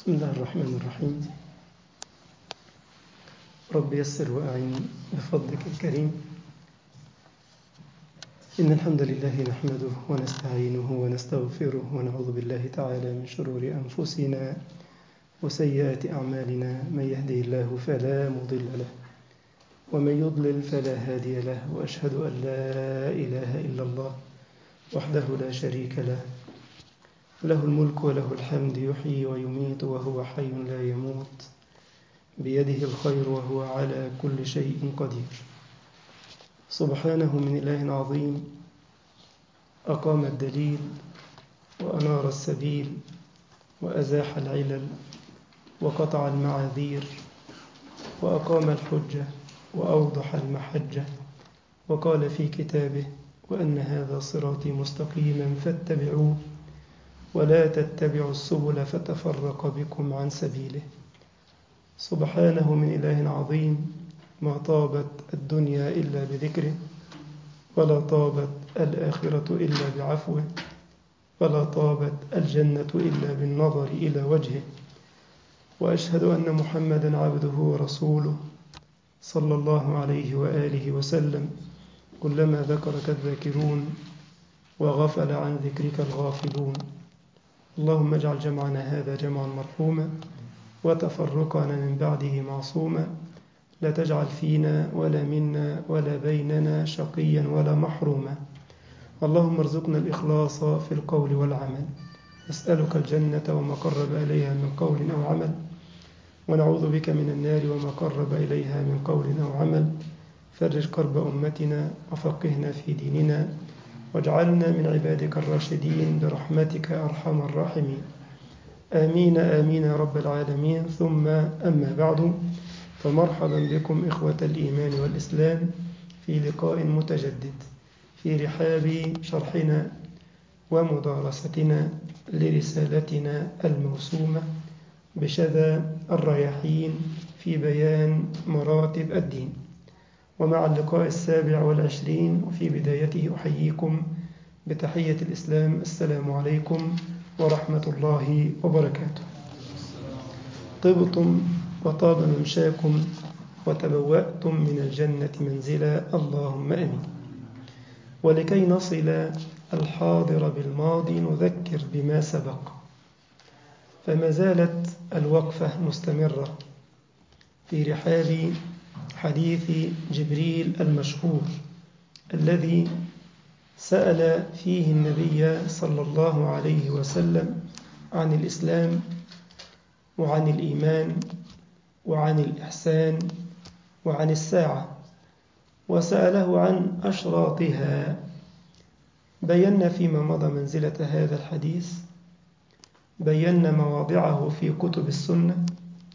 بسم الله الرحمن الرحيم رب يسر وأعن بفضلك الكريم إن الحمد لله نحمده ونستعينه ونستغفره ونعوذ بالله تعالى من شرور أنفسنا وسيئات أعمالنا من يهده الله فلا مضل له ومن يضلل فلا هادي له وأشهد أن لا إله إلا الله وحده لا شريك له له الملك وله الحمد يحيي ويميت وهو حي لا يموت بيده الخير وهو على كل شيء قدير سبحانه من إله عظيم أقام الدليل وأنار السبيل وأزاح العلل وقطع المعاذير وأقام الحجة وأوضح المحجة وقال في كتابه وأن هذا صراطي مستقيما فاتبعوه ولا تتبعوا السبل فتفرق بكم عن سبيله سبحانه من إله عظيم ما طابت الدنيا إلا بذكره ولا طابت الآخرة إلا بعفوه ولا طابت الجنة إلا بالنظر إلى وجهه وأشهد أن محمدا عبده ورسوله صلى الله عليه وآله وسلم كلما ذكرك الذاكرون وغفل عن ذكرك الغافلون اللهم اجعل جمعنا هذا جمعا مرحوما وتفرقنا من بعده معصوما لا تجعل فينا ولا منا ولا بيننا شقيا ولا محروما اللهم ارزقنا الإخلاص في القول والعمل نسألك الجنة وما قرب إليها من قول أو عمل ونعوذ بك من النار وما قرب إليها من قول أو عمل فرج كرب أمتنا وفقهنا في ديننا واجعلنا من عبادك الراشدين برحمتك أرحم الراحمين آمين آمين يا رب العالمين ثم أما بعد فمرحبا بكم إخوة الإيمان والإسلام في لقاء متجدد في رحاب شرحنا ومدارستنا لرسالتنا الموسومة بشذا الرياحين في بيان مراتب الدين ومع اللقاء السابع والعشرين وفي بدايته أحييكم بتحية الإسلام السلام عليكم ورحمة الله وبركاته طبتم وطاب ممشاكم وتبوأتم من الجنة منزلا اللهم أمين ولكي نصل الحاضر بالماضي نذكر بما سبق فما زالت الوقفة مستمرة في رحاب حديث جبريل المشهور الذي سأل فيه النبي صلى الله عليه وسلم عن الإسلام وعن الإيمان وعن الإحسان وعن الساعة وسأله عن أشراطها بينا فيما مضى منزلة هذا الحديث بينا مواضعه في كتب السنة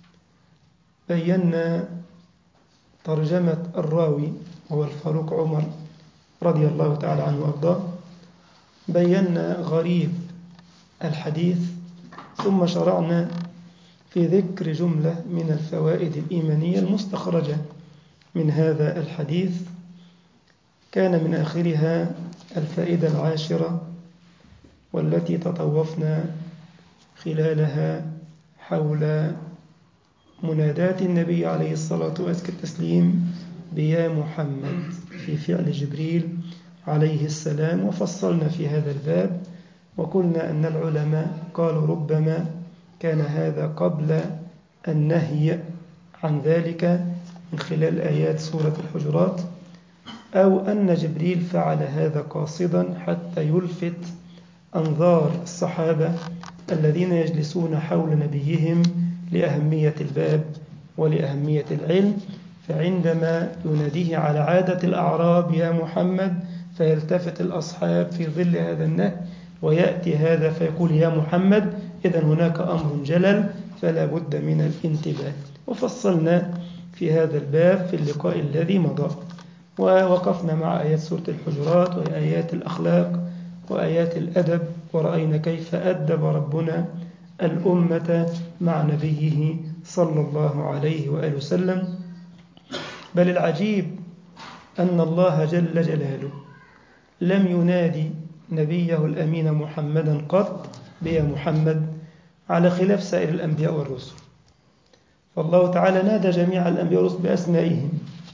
بينا ترجمة الراوي هو الفاروق عمر رضي الله تعالى عنه وارضاه بينا غريب الحديث ثم شرعنا في ذكر جملة من الفوائد الإيمانية المستخرجة من هذا الحديث كان من آخرها الفائدة العاشرة والتي تطوفنا خلالها حول منادات النبي عليه الصلاة والتسليم بيا محمد في فعل جبريل عليه السلام وفصلنا في هذا الباب وقلنا أن العلماء قالوا ربما كان هذا قبل النهي عن ذلك من خلال آيات سورة الحجرات أو أن جبريل فعل هذا قاصدا حتى يلفت أنظار الصحابة الذين يجلسون حول نبيهم لأهمية الباب ولأهمية العلم فعندما يناديه على عادة الأعراب يا محمد فيلتفت الأصحاب في ظل هذا النهي ويأتي هذا فيقول يا محمد إذا هناك أمر جلل فلا بد من الانتباه وفصلنا في هذا الباب في اللقاء الذي مضى ووقفنا مع آيات سورة الحجرات وآيات الأخلاق وآيات الأدب ورأينا كيف أدب ربنا الأمة مع نبيه صلى الله عليه وآله وسلم بل العجيب أن الله جل جلاله لم ينادي نبيه الأمين محمدا قط بيا محمد على خلاف سائر الأنبياء والرسل فالله تعالى نادى جميع الأنبياء والرسل بأسمائهم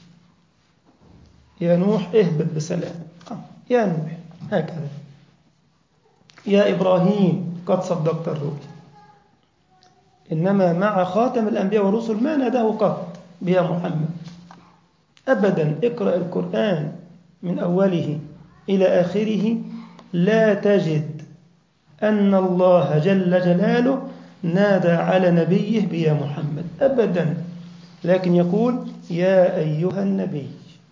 يا نوح اهبط بسلام يا نوح هكذا يا إبراهيم قد صدقت الرؤيا إنما مع خاتم الأنبياء والرسل ما ناداه قط بيا محمد أبدا اقرأ القرآن من أوله إلى آخره لا تجد أن الله جل جلاله نادى على نبيه بيا محمد أبدا لكن يقول يا أيها النبي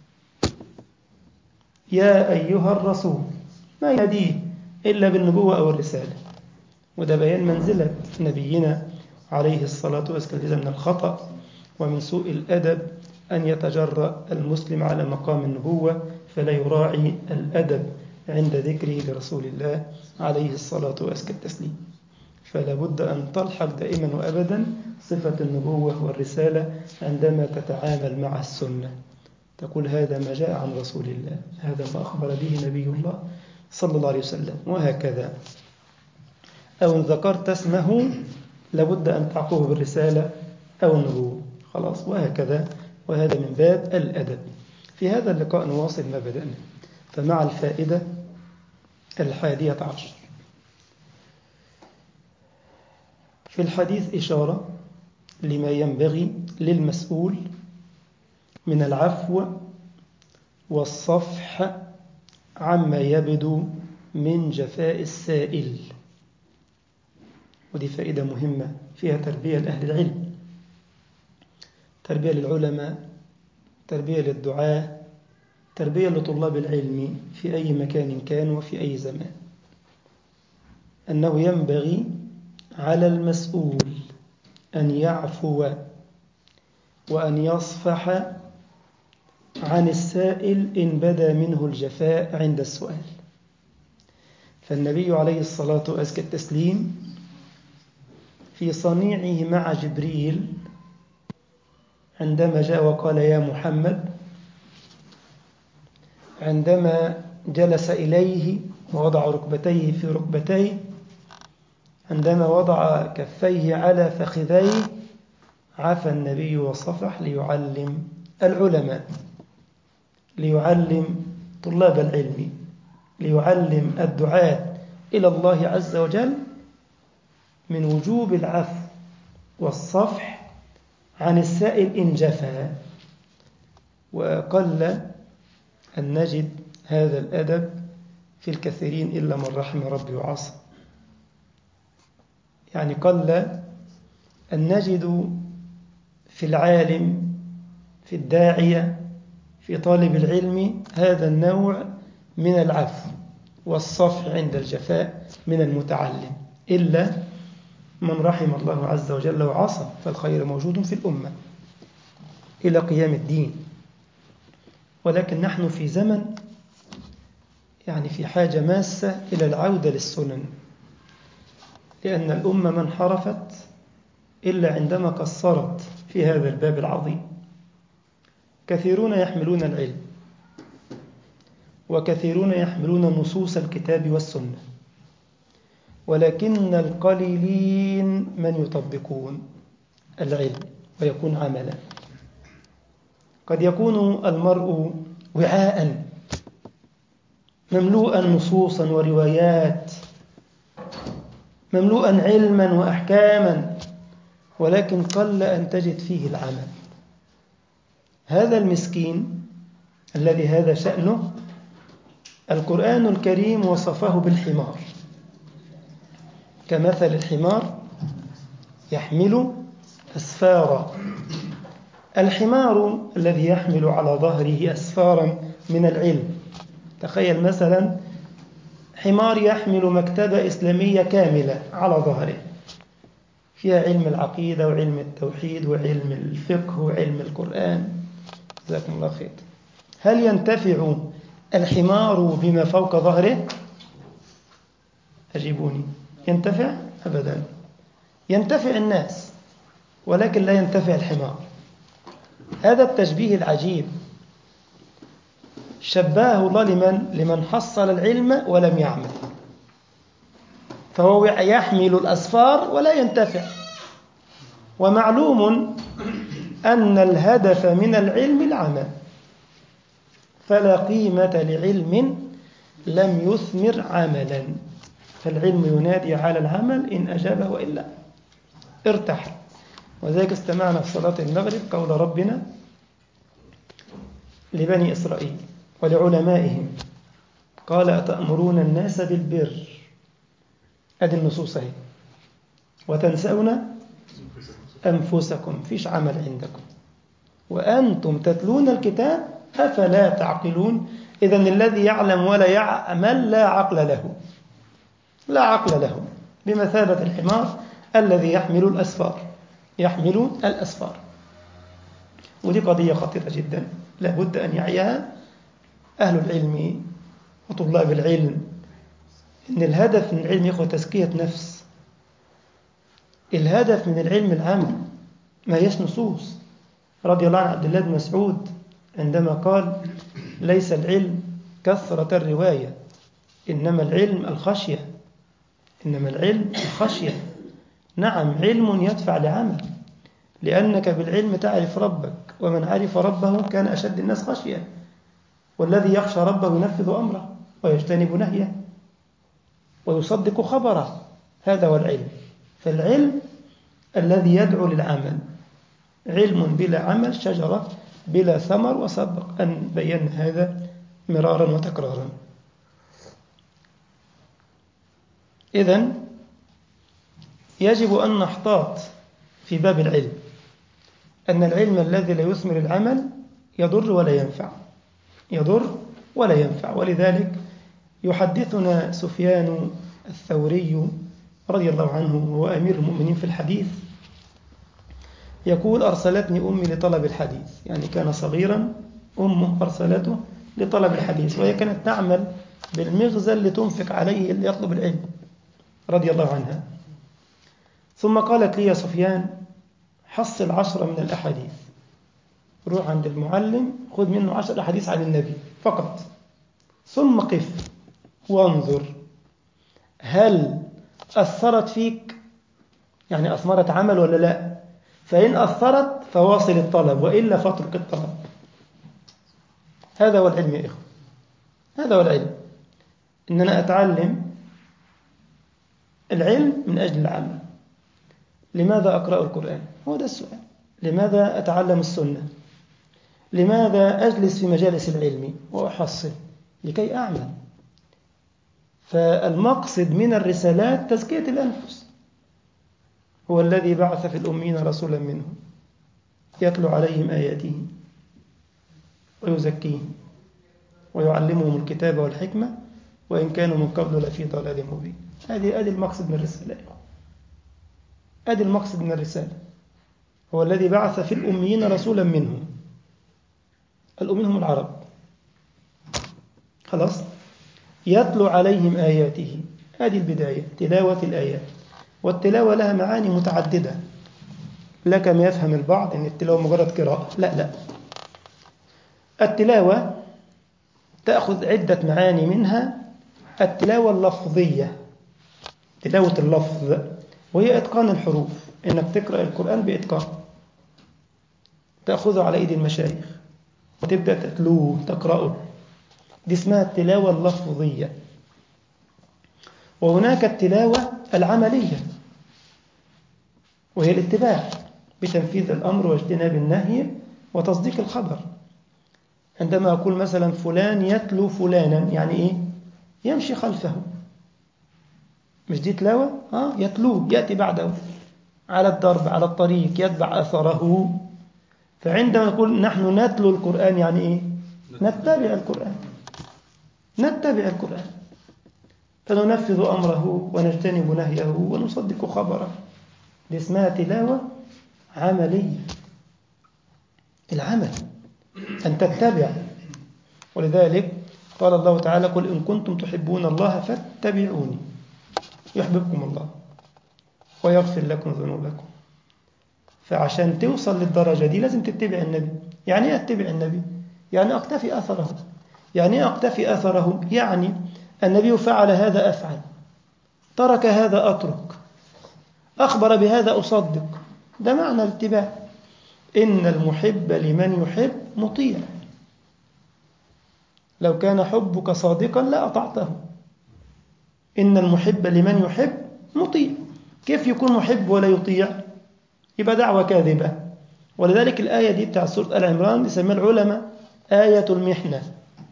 يا أيها الرسول ما يناديه إلا بالنبوة أو الرسالة وده بيان منزلة نبينا عليه الصلاة والسلام من الخطأ ومن سوء الأدب أن يتجرأ المسلم على مقام النبوة فلا يراعي الأدب عند ذكره لرسول الله عليه الصلاة والتسليم فلا بد أن تلحق دائما وأبدا صفة النبوة والرسالة عندما تتعامل مع السنة تقول هذا ما جاء عن رسول الله هذا ما أخبر به نبي الله صلى الله عليه وسلم وهكذا أو إن ذكرت اسمه لابد أن تعقوه بالرسالة أو النبوة خلاص وهكذا وهذا من باب الأدب في هذا اللقاء نواصل ما بدأنا فمع الفائدة الحادية عشر في الحديث إشارة لما ينبغي للمسؤول من العفو والصفح عما يبدو من جفاء السائل ودي فائدة مهمة فيها تربية لأهل العلم تربية للعلماء تربية للدعاة تربية لطلاب العلم في أي مكان كان وفي أي زمان أنه ينبغي على المسؤول أن يعفو وأن يصفح عن السائل إن بدا منه الجفاء عند السؤال فالنبي عليه الصلاة وأزكى التسليم في صنيعه مع جبريل عندما جاء وقال يا محمد عندما جلس إليه ووضع ركبتيه في ركبتيه عندما وضع كفيه على فخذيه عفى النبي وصفح ليعلم العلماء ليعلم طلاب العلم ليعلم الدعاة إلى الله عز وجل من وجوب العفو والصفح عن السائل إن جفا وقل أن نجد هذا الأدب في الكثيرين إلا من رحم ربي وعصى يعني قل أن نجد في العالم في الداعية في طالب العلم هذا النوع من العفو والصفح عند الجفاء من المتعلم إلا من رحم الله عز وجل وعصى فالخير موجود في الأمة إلى قيام الدين ولكن نحن في زمن يعني في حاجة ماسة إلى العودة للسنن لأن الأمة ما انحرفت إلا عندما قصرت في هذا الباب العظيم كثيرون يحملون العلم وكثيرون يحملون نصوص الكتاب والسنة ولكن القليلين من يطبقون العلم ويكون عملا قد يكون المرء وعاء مملوءا نصوصا وروايات مملوءا علما وأحكاما ولكن قل أن تجد فيه العمل هذا المسكين الذي هذا شأنه القرآن الكريم وصفه بالحمار كمثل الحمار يحمل أسفارا الحمار الذي يحمل على ظهره أسفارا من العلم تخيل مثلا حمار يحمل مكتبة إسلامية كاملة على ظهره فيها علم العقيدة وعلم التوحيد وعلم الفقه وعلم القرآن جزاكم الله خير هل ينتفع الحمار بما فوق ظهره أجيبوني ينتفع أبدا ينتفع الناس ولكن لا ينتفع الحمار هذا التشبيه العجيب شبهه الله لمن لمن حصل العلم ولم يعمل فهو يحمل الأسفار ولا ينتفع ومعلوم أن الهدف من العلم العمل فلا قيمة لعلم لم يثمر عملا فالعلم ينادي على العمل إن أجابه وإلا ارتحل وذلك استمعنا في صلاة المغرب قول ربنا لبني إسرائيل ولعلمائهم قال أتأمرون الناس بالبر هذه النصوص اهي وتنسون أنفسكم فيش عمل عندكم وأنتم تتلون الكتاب أفلا تعقلون إذا الذي يعلم ولا يعمل لا عقل له لا عقل له بمثابة الحمار الذي يحمل الأسفار يحمل الأسفار ودي قضية خطيرة جدا لا بد أن يعيها أهل العلم وطلاب العلم إن الهدف من العلم يخوة تزكية نفس الهدف من العلم العمل ما هيش نصوص رضي الله عن عبد الله بن مسعود عندما قال ليس العلم كثرة الرواية إنما العلم الخشية إنما العلم الخشية نعم علم يدفع لعمل لأنك بالعلم تعرف ربك ومن عرف ربه كان أشد الناس خشية والذي يخشى ربه ينفذ أمره ويجتنب نهيه ويصدق خبره هذا هو العلم فالعلم الذي يدعو للعمل علم بلا عمل شجرة بلا ثمر وسبق أن بينا هذا مرارا وتكرارا إذا يجب أن نحتاط في باب العلم أن العلم الذي لا يثمر العمل يضر ولا ينفع يضر ولا ينفع ولذلك يحدثنا سفيان الثوري رضي الله عنه وهو أمير المؤمنين في الحديث يقول أرسلتني أمي لطلب الحديث يعني كان صغيرا أمه أرسلته لطلب الحديث وهي كانت تعمل بالمغزل لتنفق عليه ليطلب العلم رضي الله عنها ثم قالت لي يا سفيان حصل عشرة من الأحاديث روح عند المعلم خذ منه عشر أحاديث عن النبي فقط ثم قف وانظر هل أثرت فيك يعني أثمرت عمل ولا لا فإن أثرت فواصل الطلب وإلا فاترك الطلب هذا هو العلم يا إخوة هذا هو العلم إن أنا أتعلم العلم من أجل العمل لماذا أقرأ القرآن هو ده السؤال لماذا أتعلم السنة لماذا أجلس في مجالس العلم وأحصل لكي أعمل فالمقصد من الرسالات تزكية الأنفس هو الذي بعث في الأمين رسولا منهم يتلو عليهم آياته ويزكيهم ويعلمهم الكتاب والحكمة وإن كانوا من قبل لفي ضلال مبين هذه أدي المقصد من الرسالة أدي المقصد من الرسالة هو الذي بعث في الأميين رسولا منهم الأمين هم العرب خلاص يتلو عليهم آياته هذه البداية تلاوة الآيات والتلاوة لها معاني متعددة لا كما يفهم البعض أن التلاوة مجرد قراءة لا لا التلاوة تأخذ عدة معاني منها التلاوة اللفظية تلاوة اللفظ وهي إتقان الحروف إنك تقرأ القرآن بإتقان تأخذه على إيد المشايخ وتبدأ تتلوه تقرأه دي اسمها التلاوة اللفظية وهناك التلاوة العملية وهي الاتباع بتنفيذ الأمر واجتناب النهي وتصديق الخبر عندما أقول مثلا فلان يتلو فلانا يعني إيه؟ يمشي خلفه مش دي تلاوة؟ آه يتلوه يأتي بعده على الضرب على الطريق يتبع أثره فعندما نقول نحن نتلو القرآن يعني إيه؟ نتبع القرآن نتبع القرآن فننفذ أمره ونجتنب نهيه ونصدق خبره دي اسمها تلاوة عملية العمل أن تتبع ولذلك قال الله تعالى قل إن كنتم تحبون الله فاتبعوني يحببكم الله ويغفر لكم ذنوبكم فعشان توصل للدرجة دي لازم تتبع النبي يعني ايه اتبع النبي يعني اقتفي أثره يعني ايه اقتفي أثره يعني النبي فعل هذا أفعل ترك هذا أترك أخبر بهذا أصدق ده معنى الاتباع إن المحب لمن يحب مطيع لو كان حبك صادقا لا أطعته إن المحب لمن يحب مطيع كيف يكون محب ولا يطيع يبقى دعوة كاذبة ولذلك الآية دي بتاع سورة آل عمران يسميها العلماء آية المحنة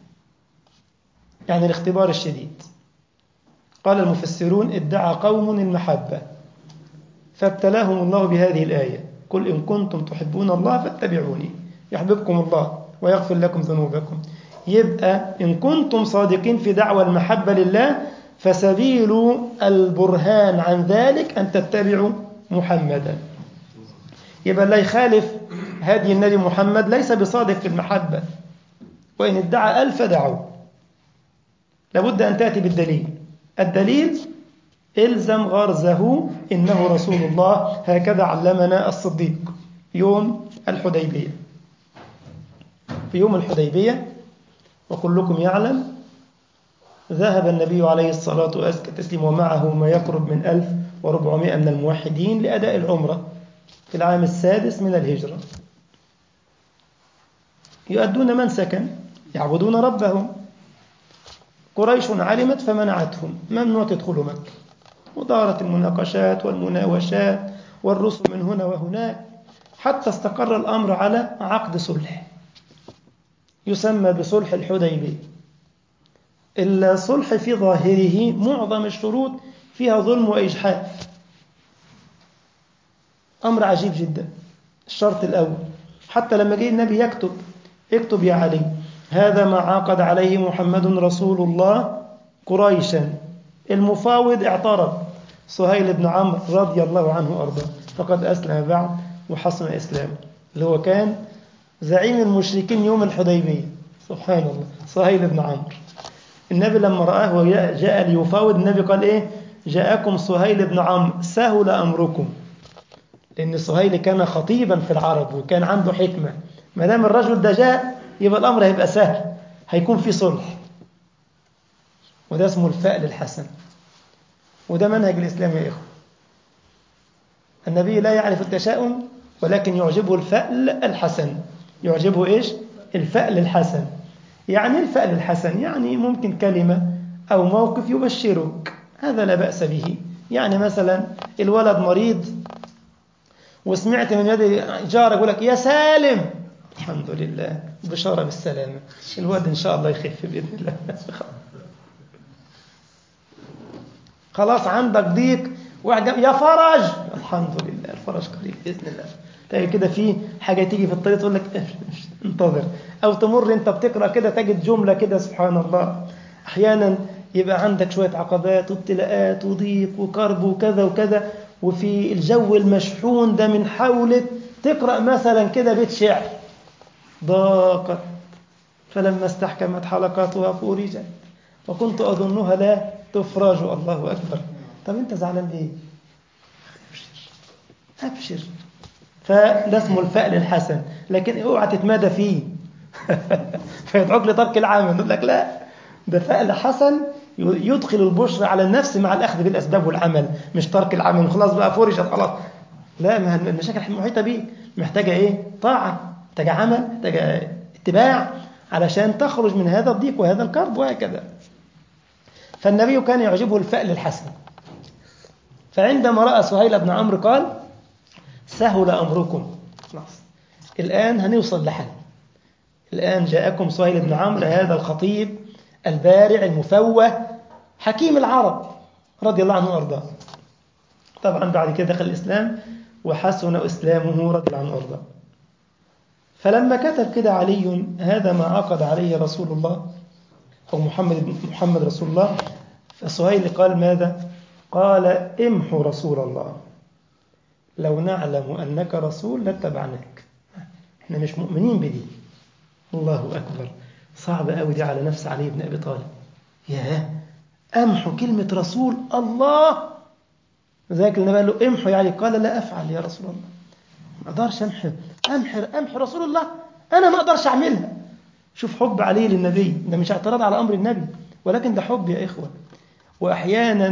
يعني الاختبار الشديد قال المفسرون ادعى قوم المحبة فابتلاهم الله بهذه الآية قل إن كنتم تحبون الله فاتبعوني يحببكم الله ويغفر لكم ذنوبكم يبقى إن كنتم صادقين في دعوى المحبة لله فسبيل البرهان عن ذلك أن تتبعوا محمدا يبقى لا يخالف هدي النبي محمد ليس بصادق في المحبة وإن ادعى ألف دعوا لابد أن تأتي بالدليل الدليل الزم غرزه إنه رسول الله هكذا علمنا الصديق يوم الحديبية في يوم الحديبية وكلكم يعلم ذهب النبي عليه الصلاة والسلام ومعه ما يقرب من 1400 من الموحدين لأداء العمرة في العام السادس من الهجرة يؤدون منسكا يعبدون ربهم قريش علمت فمنعتهم ممنوع تدخلوا مكة ودارت المناقشات والمناوشات والرسل من هنا وهناك حتى استقر الأمر على عقد صلح يسمى بصلح الحديبية الصلح في ظاهره معظم الشروط فيها ظلم وإجحاف أمر عجيب جدا الشرط الأول حتى لما جه النبي يكتب اكتب يا علي هذا ما عاقد عليه محمد رسول الله قريشا المفاوض اعترض سهيل بن عمرو رضي الله عنه وارضاه فقد اسلم بعد وحسن اسلامه اللي هو كان زعيم المشركين يوم الحديبيه سبحان الله سهيل بن عمرو النبي لما رآه وجاء ليفاوض النبي قال ايه جاءكم سهيل بن عمرو سهل امركم لان سهيل كان خطيبا في العرب وكان عنده حكمه ما دام الرجل ده جاء يبقى الامر هيبقى سهل هيكون في صلح وده اسمه الفأل الحسن وده منهج الإسلام يا إخوة النبي لا يعرف التشاؤم ولكن يعجبه الفأل الحسن يعجبه إيش؟ الفأل الحسن يعني الفأل الحسن يعني ممكن كلمة أو موقف يبشرك هذا لا بأس به يعني مثلا الولد مريض وسمعت من يد جارك يقول لك يا سالم الحمد لله بشارة بالسلامة الولد إن شاء الله يخف بإذن الله خلاص عندك ضيق واحد يا فرج الحمد لله الفرج قريب باذن الله تلاقي كده في حاجه تيجي في الطريق تقول لك انتظر او تمر انت بتقرا كده تجد جمله كده سبحان الله احيانا يبقى عندك شويه عقبات وابتلاءات وضيق وكرب وكذا وكذا وفي الجو المشحون ده من حولك تقرا مثلا كده بيت شعر ضاقت فلما استحكمت حلقاتها فرجت وكنت اظنها لا تفرج الله أكبر طب أنت زعلان ليه أبشر أبشر فده اسمه الفأل الحسن لكن اوعى تتمادى فيه فيدعوك لترك العمل يقول لك لا ده فأل حسن يدخل البشر على النفس مع الأخذ بالأسباب والعمل مش ترك العمل خلاص بقى فرجت خلاص لا ما المشاكل المحيطة بيك محتاجة إيه طاعة محتاجة عمل محتاجة اتباع علشان تخرج من هذا الضيق وهذا الكرب وهكذا فالنبي كان يعجبه الفأل الحسن فعندما رأى سهيل بن عمرو قال سهل أمركم خلاص الآن هنوصل لحل الآن جاءكم سهيل بن عمرو هذا الخطيب البارع المفوه حكيم العرب رضي الله عنه وارضاه طبعا بعد كده دخل الإسلام وحسن إسلامه رضي الله عنه وارضاه فلما كتب كده علي هذا ما عقد عليه رسول الله أو محمد محمد رسول الله فسهيل قال ماذا؟ قال امحوا رسول الله لو نعلم أنك رسول لاتبعناك احنا مش مؤمنين بدي الله أكبر صعب قوي دي على نفس علي بن أبي طالب ياه أمحوا كلمة رسول الله ذاك النبي قال له امحوا يعني قال لا أفعل يا رسول الله ما أقدرش أمحي أمحي أمحي رسول الله أنا ما أقدرش أعملها شوف حب علي للنبي ده مش اعتراض على أمر النبي ولكن ده حب يا إخوة وأحيانا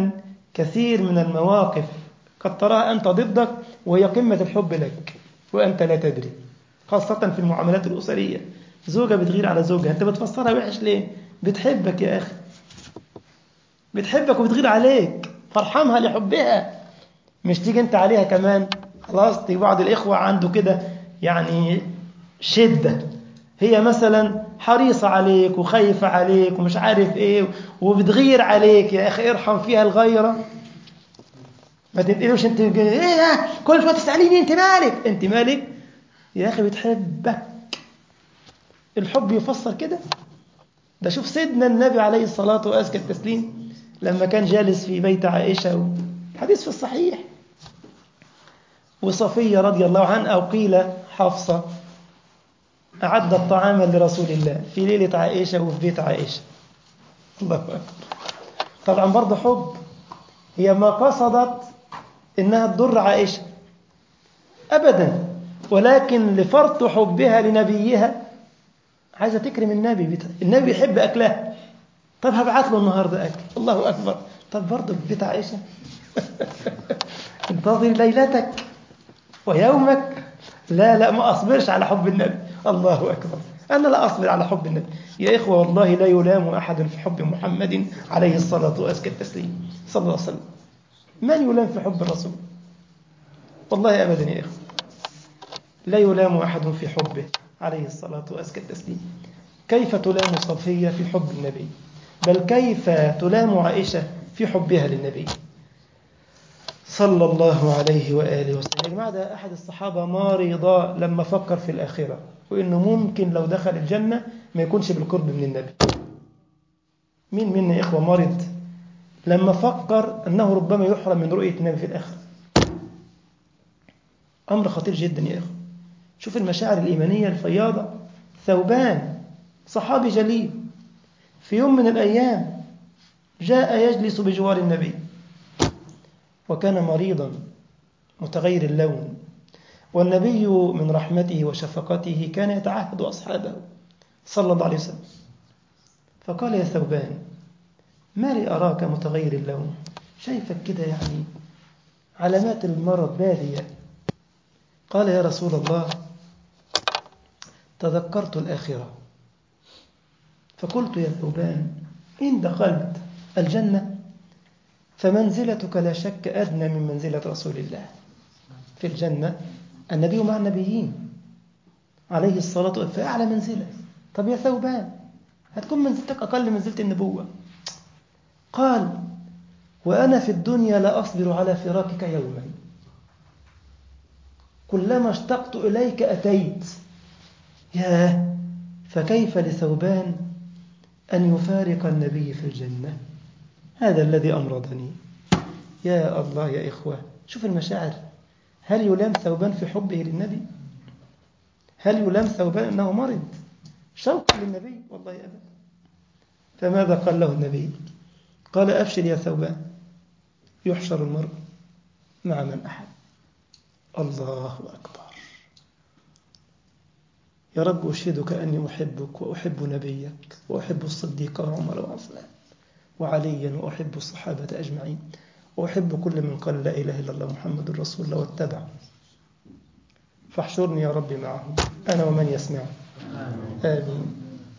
كثير من المواقف قد تراها أنت ضدك وهي قمة الحب لك وأنت لا تدري خاصة في المعاملات الأسرية زوجة بتغير على زوجها أنت بتفسرها وحش ليه بتحبك يا أخي بتحبك وبتغير عليك فارحمها لحبها مش تيجي أنت عليها كمان خلاص تيجي بعض الإخوة عنده كده يعني شدة هي مثلا حريصة عليك وخايفة عليك ومش عارف ايه وبتغير عليك يا اخي ارحم فيها الغيرة ما تنقلوش انت ايه ده كل شوية تسأليني انت مالك انت مالك يا اخي بتحبك الحب يفسر كده ده شوف سيدنا النبي عليه الصلاة وأزكى التسليم لما كان جالس في بيت عائشة حديث في الصحيح وصفية رضي الله عنها أو قيل حفصة أعدت طعاما لرسول الله في ليلة عائشة وفي بيت عائشة الله أكبر طبعا برضه حب هي ما قصدت إنها تضر عائشة أبدا ولكن لفرط حبها لنبيها عايزة تكرم النبي بت... النبي يحب أكلها طب هبعت له النهاردة أكل الله أكبر طب برضه في بيت عائشة انتظر ليلتك ويومك لا لا ما أصبرش على حب النبي الله أكبر أنا لا أصبر على حب النبي يا إخوة والله لا يلام أحد في حب محمد عليه الصلاة وأزكى التسليم صلى الله عليه وسلم من يلام في حب الرسول والله أبدا يا إخوة لا يلام أحد في حبه عليه الصلاة وأزكى التسليم كيف تلام صفية في حب النبي بل كيف تلام عائشة في حبها للنبي صلى الله عليه وآله وسلم يا جماعة ده أحد الصحابة مريضا لما فكر في الآخرة وإنه ممكن لو دخل الجنة ما يكونش بالقرب من النبي مين منا يا إخوة مرض لما فكر أنه ربما يحرم من رؤية النبي في الآخرة أمر خطير جدا يا إخوة شوف المشاعر الإيمانية الفياضة ثوبان صحابي جليل في يوم من الأيام جاء يجلس بجوار النبي وكان مريضا متغير اللون والنبي من رحمته وشفقته كان يتعهد أصحابه صلى الله عليه وسلم فقال يا ثوبان ما لي أراك متغير اللون شايفك كده يعني علامات المرض بادية قال يا رسول الله تذكرت الآخرة فقلت يا ثوبان إن دخلت الجنة فمنزلتك لا شك أدنى من منزلة رسول الله في الجنة النبي مع النبيين عليه الصلاة والسلام فأعلى منزلة طب يا ثوبان هتكون منزلتك أقل من منزلة النبوة قال وأنا في الدنيا لا أصبر على فراقك يوما كلما اشتقت إليك أتيت ياه فكيف لثوبان أن يفارق النبي في الجنة هذا الذي أمرضني يا الله يا إخوة شوف المشاعر هل يلام ثوبان في حبه للنبي هل يلام ثوبان أنه مرض شوقا للنبي والله أبدا فماذا قال له النبي قال أبشر يا ثوبان يحشر المرء مع من أحب الله أكبر يا رب أشهدك أني أحبك وأحب نبيك وأحب الصديق وعمر وعثمان وعليا وأحب الصحابة أجمعين وأحب كل من قال لا إله إلا الله محمد رسول الله واتبع فاحشرني يا رب معهم أنا ومن يسمع آمين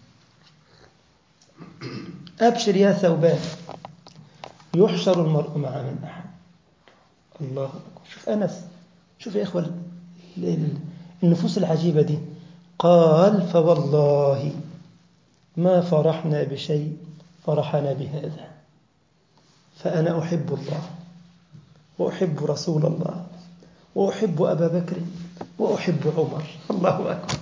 أبشر يا ثوبان يحشر المرء مع من أحب الله أكبر شوف أنس شوف يا إخوة النفوس العجيبة دي قال فوالله ما فرحنا بشيء فرحنا بهذا فأنا أحب الله وأحب رسول الله وأحب أبا بكر وأحب عمر الله أكبر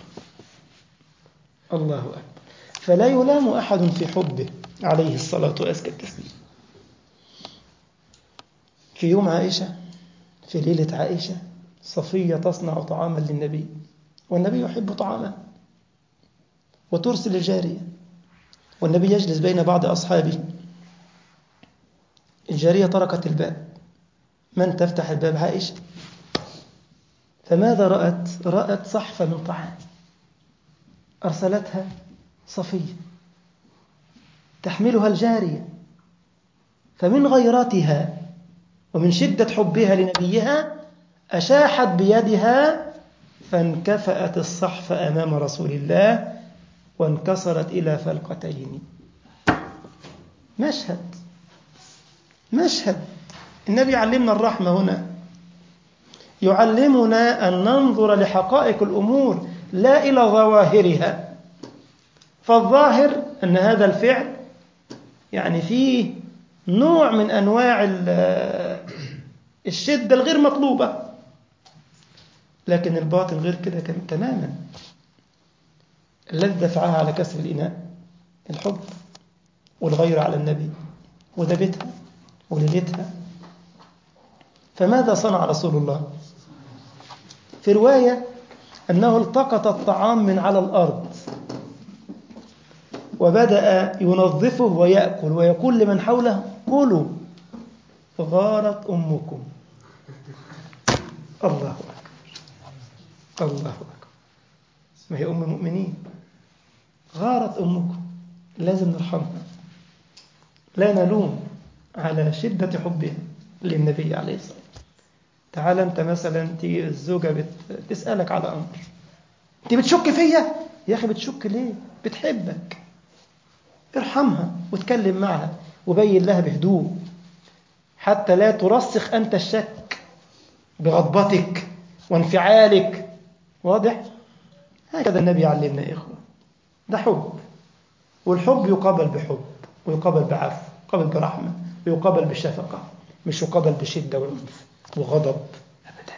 الله أكبر فلا يلام أحد في حبه عليه الصلاة وأزكى التسليم في يوم عائشة في ليلة عائشة صفية تصنع طعاما للنبي والنبي يحب طعامه وترسل الجارية والنبي يجلس بين بعض أصحابه الجارية طرقت الباب من تفتح الباب عائشة فماذا رأت؟ رأت صحفة من طعام أرسلتها صفية تحملها الجارية فمن غيرتها ومن شدة حبها لنبيها أشاحت بيدها فانكفأت الصحف أمام رسول الله وانكسرت إلى فلقتين مشهد مشهد النبي علمنا الرحمة هنا يعلمنا أن ننظر لحقائق الأمور لا إلى ظواهرها فالظاهر أن هذا الفعل يعني فيه نوع من أنواع الشدة الغير مطلوبة لكن الباطن غير كده تماما الذي دفعها على كسر الإناء الحب والغير على النبي وده بيتها وليلتها فماذا صنع رسول الله في رواية أنه التقط الطعام من على الأرض وبدأ ينظفه ويأكل ويقول لمن حوله كلوا غارت أمكم الله أكبر الله أكبر ما هي أم المؤمنين غارت أمكم لازم نرحمها لا نلوم على شدة حبها للنبي عليه الصلاة والسلام تعال أنت مثلا تيجي الزوجة بتسألك على أمر أنت بتشك فيا يا أخي بتشك ليه بتحبك ارحمها وتكلم معها وبين لها بهدوء حتى لا ترسخ أنت الشك بغضبتك وانفعالك واضح؟ هكذا النبي علمنا يا إخوة ده حب والحب يقابل بحب ويقابل بعفو يقابل برحمة ويقابل بشفقة مش يقابل بشدة وعنف وغضب أبدا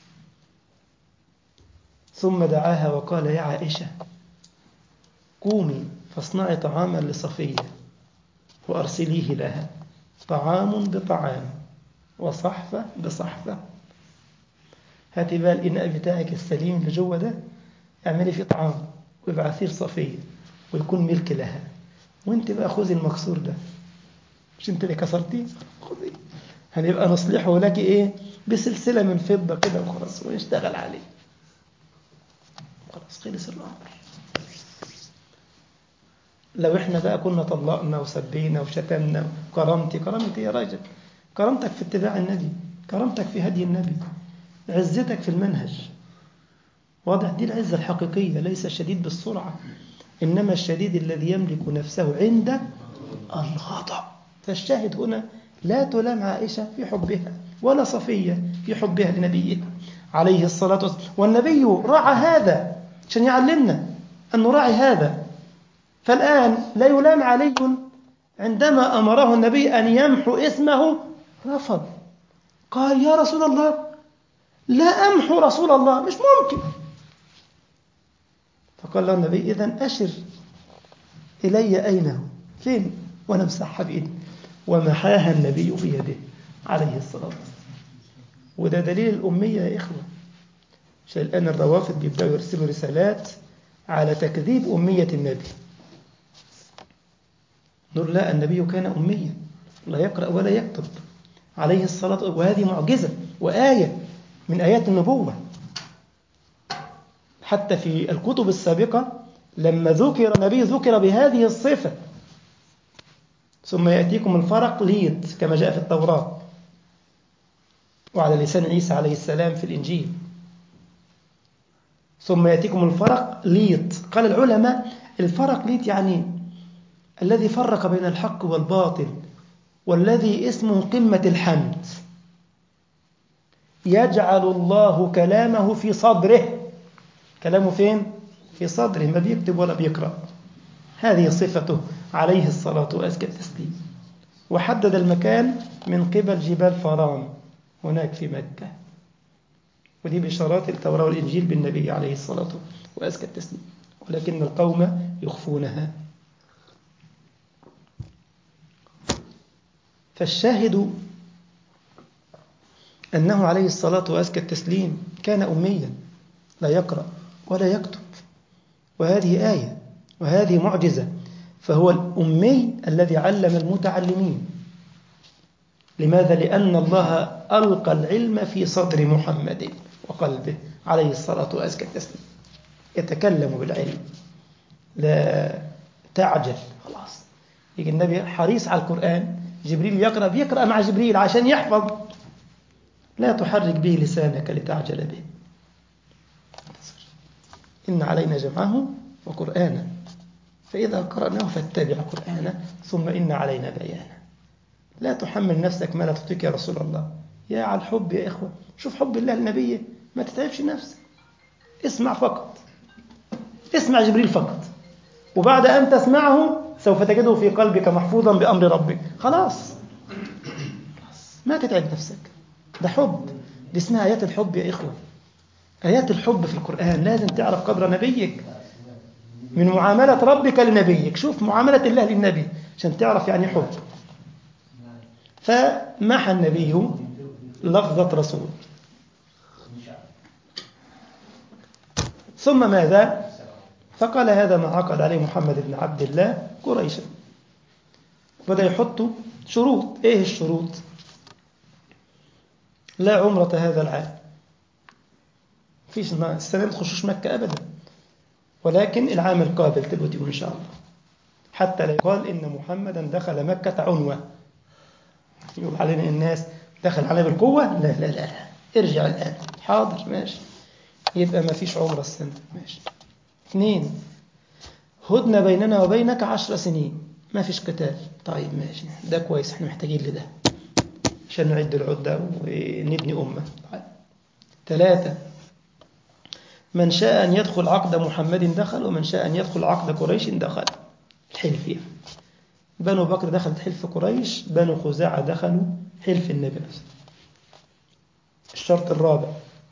ثم دعاها وقال يا عائشة قومي فاصنعي طعاما لصفية وأرسليه لها طعام بطعام وصحفة بصحفة هاتي بقى الإناء بتاعك السليم اللي جوه ده اعملي فيه طعام وابعثيه لصفية ويكون ملك لها وانت بقى خذي المكسور ده مش انت اللي كسرتيه خذي هنبقى نصلحه لك ايه بسلسلة من فضة كده وخلاص ونشتغل عليه خلاص خلص الأمر لو احنا بقى كنا طلقنا وسبينا وشتمنا كرامتي كرامتي يا راجل كرامتك في اتباع النبي كرامتك في هدي النبي عزتك في المنهج واضح دي العزة الحقيقية ليس الشديد بالسرعة إنما الشديد الذي يملك نفسه عند الغضب فالشاهد هنا لا تلام عائشة في حبها ولا صفية في حبها لنبيه عليه الصلاة والسلام والنبي راعى هذا عشان يعلمنا أن نراعي هذا فالآن لا يلام علي عندما أمره النبي أن يمحو اسمه رفض قال يا رسول الله لا أمحو رسول الله مش ممكن فقال له النبي إذن أشر إلي أين هو فين وأنا مسحها بإيدي ومحاها النبي بيده عليه الصلاة والسلام وده دليل الأمية يا إخوة عشان الآن الروافد بيبدأوا يرسلوا رسالات على تكذيب أمية النبي نقول لا النبي كان أميا لا يقرأ ولا يكتب عليه الصلاة والسلام وهذه معجزة وآية من آيات النبوة حتى في الكتب السابقة لما ذكر النبي ذكر بهذه الصفة ثم يأتيكم الفرق ليط كما جاء في التوراة وعلى لسان عيسى عليه السلام في الإنجيل ثم يأتيكم الفرق ليط قال العلماء الفرق ليط يعني الذي فرق بين الحق والباطل والذي اسمه قمة الحمد يجعل الله كلامه في صدره كلامه فين؟ في صدره ما بيكتب ولا بيقرأ هذه صفته عليه الصلاة وأزكى التسليم وحدد المكان من قبل جبال فران هناك في مكة ودي بشارات التوراة والإنجيل بالنبي عليه الصلاة وأزكى التسليم ولكن القوم يخفونها فالشاهد أنه عليه الصلاة وأزكى التسليم كان أميا لا يقرأ ولا يكتب وهذه آية وهذه معجزة فهو الأمي الذي علم المتعلمين لماذا؟ لأن الله ألقى العلم في صدر محمد وقلبه عليه الصلاة وأزكى التسليم يتكلم بالعلم لا تعجل خلاص يجي النبي حريص على القرآن جبريل يقرأ بيقرأ مع جبريل عشان يحفظ لا تحرك به لسانك لتعجل به إن علينا جمعه وقرآنه فإذا قرأناه فاتبع قرآنه ثم إن علينا بيانه لا تحمل نفسك ما لا تطيق يا رسول الله يا على الحب يا إخوة شوف حب الله لنبيه ما تتعبش نفسك اسمع فقط اسمع جبريل فقط وبعد أن تسمعه سوف تجده في قلبك محفوظا بأمر ربك خلاص ما تتعب نفسك ده حب دي اسمها آيات الحب يا إخوة آيات الحب في القرآن لازم تعرف قدر نبيك من معاملة ربك لنبيك شوف معاملة الله للنبي عشان تعرف يعني حب فمحى النبي لفظة رسول ثم ماذا فقال هذا ما عقد عليه محمد بن عبد الله قريشا بدأ يحط شروط ايه الشروط لا عمرة هذا العام فيش السنة ما تخشوش مكة أبدا ولكن العام القابل تبقوا تيجوا إن شاء الله حتى لا يقال إن محمدا دخل مكة عنوة يقول علينا الناس دخل علينا بالقوة لا لا لا, لا. ارجع الآن حاضر ماشي يبقى ما فيش عمرة السنة ماشي اثنين هدنة بيننا وبينك عشر سنين ما فيش قتال طيب ماشي ده كويس احنا محتاجين لده عشان نعد العدة ونبني أمة طيب. ثلاثة من شاء أن يدخل عقد محمد دخل ومن شاء أن يدخل عقد قريش دخل الحلف يعني. بنو بكر دخلت حلف قريش بنو خزاعة دخلوا حلف النبي نفسه الشرط الرابع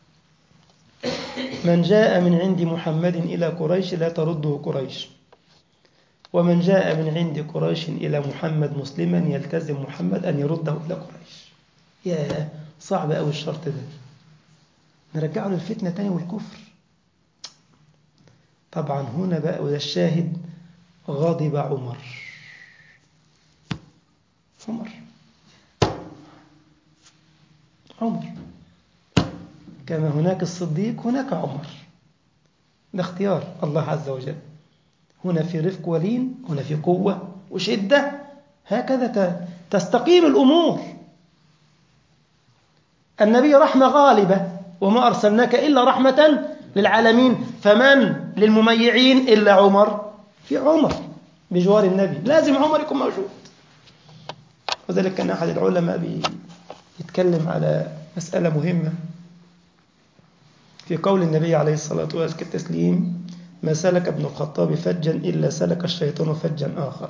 من جاء من عند محمد إلى قريش لا ترده قريش ومن جاء من عند قريش إلى محمد مسلما يلتزم محمد أن يرده إلى قريش يا صعب أوي الشرط ده نرجعه للفتنة تاني والكفر طبعا هنا بقى وده الشاهد غضب عمر عمر عمر كما هناك الصديق هناك عمر ده اختيار الله عز وجل هنا في رفق ولين هنا في قوة وشدة هكذا تستقيم الأمور النبي رحمة غالبة وما أرسلناك إلا رحمة للعالمين فمن للمميعين إلا عمر في عمر بجوار النبي لازم عمر يكون موجود وذلك كان أحد العلماء بيتكلم على مسألة مهمة في قول النبي عليه الصلاة والتسليم ما سلك ابن الخطاب فجا إلا سلك الشيطان فجا آخر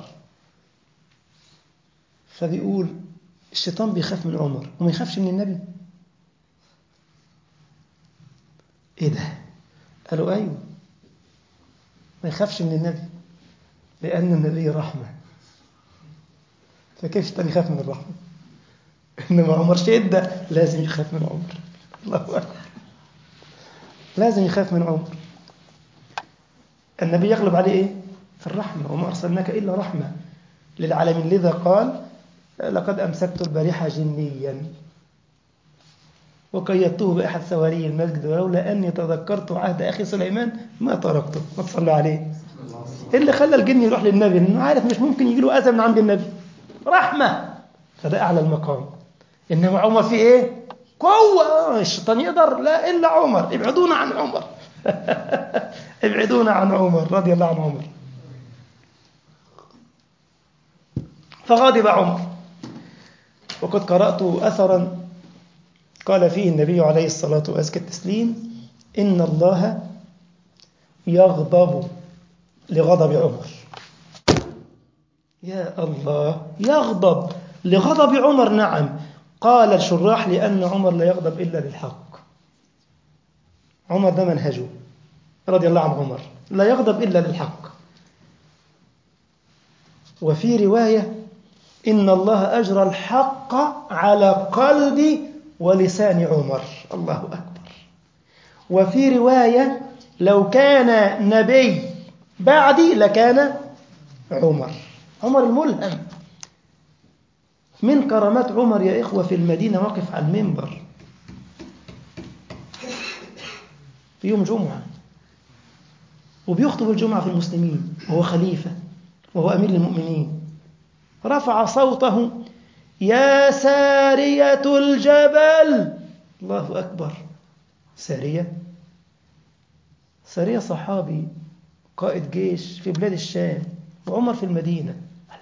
فبيقول الشيطان بيخاف من عمر وما يخافش من النبي ايه ده قالوا ايوه ما يخافش من النبي لان النبي رحمه فكيف الشيطان يخاف من الرحمه انما عمر شده لازم يخاف من عمر الله اكبر لازم يخاف من عمر النبي يغلب عليه ايه الرحمه وما ارسلناك الا رحمه للعالمين لذا قال لقد امسكت البارحه جنيا وقيدته بأحد سواري المسجد ولولا أني تذكرت عهد أخي سليمان ما تركته ما تصلى عليه اللي خلى الجن يروح للنبي لأنه عارف مش ممكن يجي له أذى من عند النبي رحمة فده أعلى المقام إنما عمر في إيه قوة الشيطان يقدر لا إلا عمر ابعدونا عن عمر ابعدونا عن عمر رضي الله عن عمر فغضب عمر وقد قرأت أثرا قال فيه النبي عليه الصلاة وأزكى التسليم إن الله يغضب لغضب عمر يا الله يغضب لغضب عمر نعم قال الشراح لأن عمر لا يغضب إلا للحق عمر ده منهجه رضي الله عن عمر لا يغضب إلا للحق وفي رواية إن الله أجرى الحق على قلب ولسان عمر الله أكبر وفي رواية لو كان نبي بعدي لكان عمر عمر الملهم من كرامات عمر يا إخوة في المدينة واقف على المنبر في يوم جمعة وبيخطب الجمعة في المسلمين وهو خليفة وهو أمير المؤمنين رفع صوته يا سارية الجبل الله أكبر سارية سارية صحابي قائد جيش في بلاد الشام وعمر في المدينة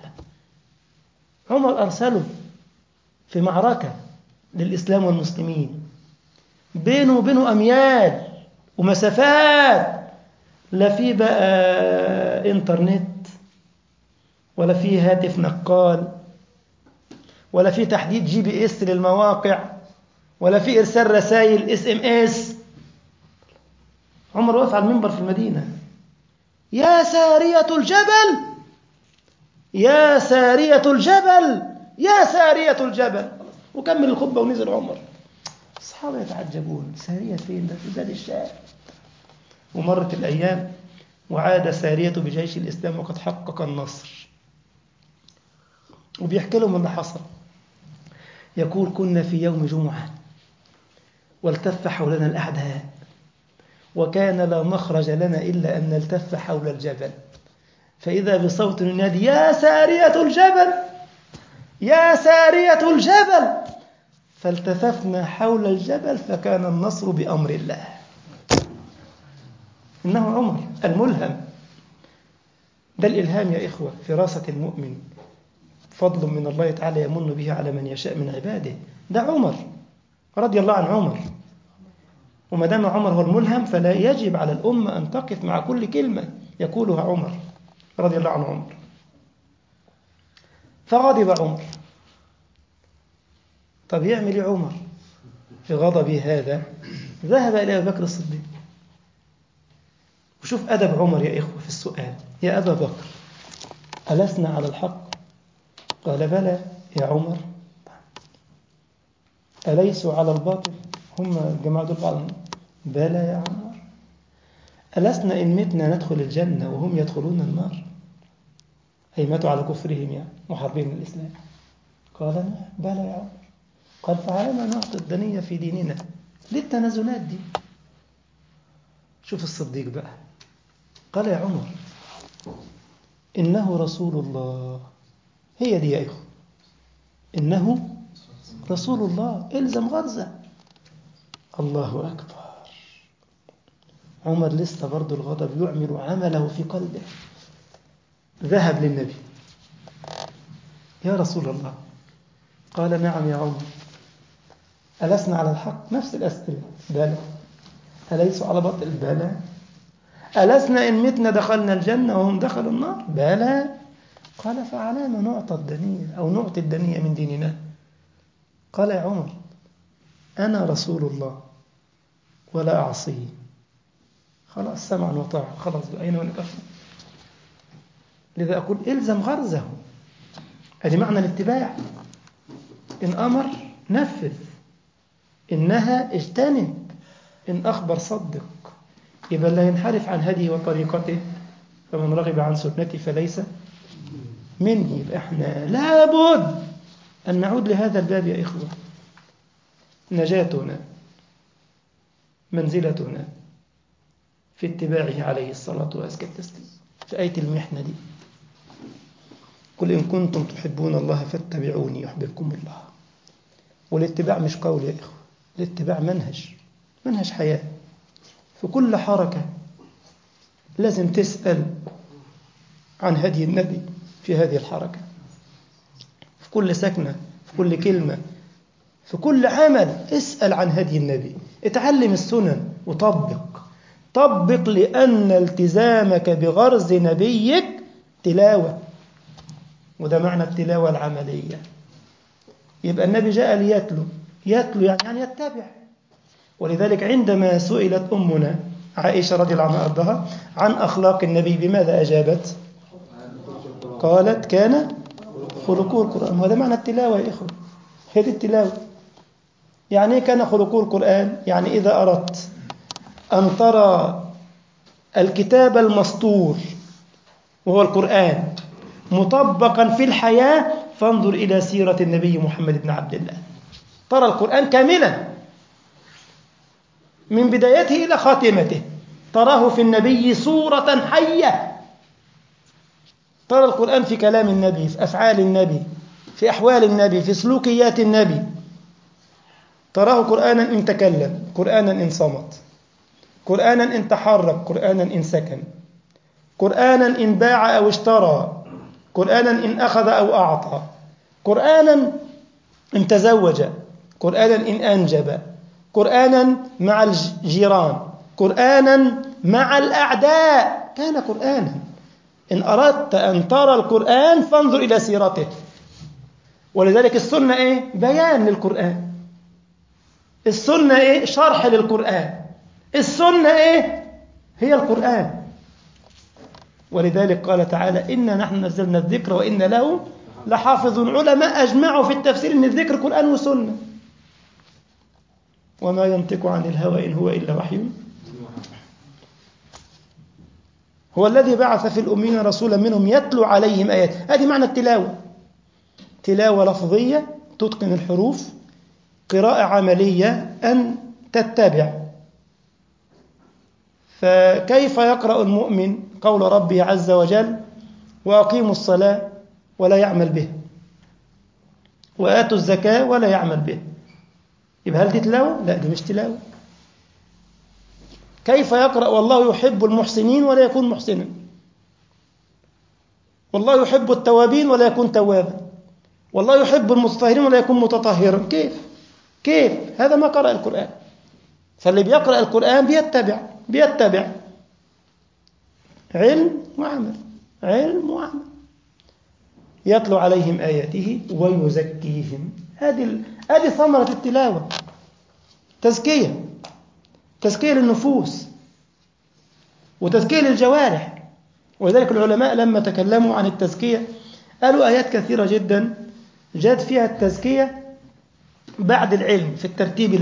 عمر أرسله في معركة للإسلام والمسلمين بينه وبينه أميال ومسافات لا في بقى إنترنت ولا في هاتف نقال ولا في تحديد جي بي اس للمواقع ولا في إرسال رسائل اس ام اس عمر وقف على المنبر في المدينة يا سارية الجبل يا سارية الجبل يا سارية الجبل وكمل الخطبة ونزل عمر الصحابة يتعجبون سارية فين ده في بلاد الشام ومرت الأيام وعاد سارية بجيش الإسلام وقد حقق النصر وبيحكي لهم اللي حصل يقول كنا في يوم جمعة والتف حولنا الأعداء وكان لا مخرج لنا إلا أن نلتف حول الجبل فإذا بصوت ينادي يا سارية الجبل يا سارية الجبل فالتففنا حول الجبل فكان النصر بأمر الله إنه عمر الملهم ده الإلهام يا إخوة فراسة المؤمن فضل من الله تعالى يمن به على من يشاء من عباده ده عمر رضي الله عن عمر وما دام عمر هو الملهم فلا يجب على الأمة أن تقف مع كل كلمة يقولها عمر رضي الله عن عمر فغضب عمر طب يعمل ايه عمر في غضبه هذا ذهب إلى أبي بكر الصديق وشوف أدب عمر يا إخوة في السؤال يا أبا بكر ألسنا على الحق قال بلى يا عمر أليسوا على الباطل هم الجماعة دول بعضهم بلى يا عمر ألسنا إن متنا ندخل الجنة وهم يدخلون النار أي ماتوا على كفرهم يعني محاربين الإسلام قال نعم بلى يا عمر قال فعلى ما نعطي الدنية في ديننا ليه التنازلات دي شوف الصديق بقى قال يا عمر إنه رسول الله هي دي يا إخوة إنه رسول الله إلزم غرزة الله أكبر عمر لسه برضه الغضب يعمل عمله في قلبه ذهب للنبي يا رسول الله قال نعم يا عمر ألسنا على الحق نفس الأسئلة بلى أليسوا على باطل بلى ألسنا إن متنا دخلنا الجنة وهم دخلوا النار بلى قال فعلى ما نعطى الدنية أو نعطي الدنية من ديننا قال يا عمر أنا رسول الله ولا أعصيه خلاص سمعا وطاعة خلاص أين ونكفر لذا أقول إلزم غرزه هذه معنى الاتباع إن أمر نفذ إنها اجتنب إن أخبر صدق يبقى لا ينحرف عن هديه وطريقته فمن رغب عن سنتي فليس مني يبقى احنا لابد أن نعود لهذا الباب يا إخوة نجاتنا منزلتنا في اتباعه عليه الصلاة وأزكى التسليم في آية المحنة دي قل إن كنتم تحبون الله فاتبعوني يحببكم الله والاتباع مش قول يا إخوة الاتباع منهج منهج حياة في كل حركة لازم تسأل عن هدي النبي في هذه الحركة في كل سكنة في كل كلمة في كل عمل اسأل عن هدي النبي اتعلم السنن وطبق طبق لأن التزامك بغرز نبيك تلاوة وده معنى التلاوة العملية يبقى النبي جاء ليتلو يتلو يعني, يعني يتبع ولذلك عندما سئلت أمنا عائشة رضي الله عنها أرضها عن أخلاق النبي بماذا أجابت قالت كان خلقه القرآن وهذا معنى التلاوة يا إخوة هذه التلاوة يعني كان خلقه القرآن يعني إذا أردت أن ترى الكتاب المسطور وهو القرآن مطبقا في الحياة فانظر إلى سيرة النبي محمد بن عبد الله ترى القرآن كاملا من بدايته إلى خاتمته تراه في النبي صورة حية ترى القرآن في كلام النبي في أفعال النبي في أحوال النبي في سلوكيات النبي تراه قرآنا إن تكلم قرآنا إن صمت قرآنا إن تحرك قرآنا إن سكن قرآنا إن باع أو اشترى قرآنا إن أخذ أو أعطى قرآنا إن تزوج قرآنا إن أنجب قرآنا مع الجيران قرآنا مع الأعداء كان قرآنا إن أردت أن ترى القرآن فانظر إلى سيرته ولذلك السنة إيه؟ بيان للقرآن السنة إيه؟ شرح للقرآن السنة إيه؟ هي القرآن ولذلك قال تعالى إنا نحن نزلنا الذكر وإنا له لحافظ علماء أجمعوا في التفسير أن الذكر قرآن وسنة وما ينطق عن الهوى إن هو إلا وحي هو الذي بعث في الأمين رسولا منهم يتلو عليهم آيات هذه معنى التلاوة تلاوة لفظية تتقن الحروف قراءة عملية أن تتبع فكيف يقرأ المؤمن قول ربه عز وجل وأقيموا الصلاة ولا يعمل به وآتوا الزكاة ولا يعمل به يبقى هل دي تلاوة؟ لا دي مش تلاوة كيف يقرأ والله يحب المحسنين ولا يكون محسنا والله يحب التوابين ولا يكون توابا والله يحب المتطهرين ولا يكون متطهرا كيف كيف هذا ما قرأ القرآن فاللي بيقرأ القرآن بيتبع بيتبع علم وعمل علم وعمل يتلو عليهم آياته ويزكيهم هذه هذه ثمرة التلاوة تزكية تزكية للنفوس وتزكية للجوارح ولذلك العلماء لما تكلموا عن التزكية قالوا آيات كثيرة جدا جاءت فيها التزكية بعد العلم في الترتيب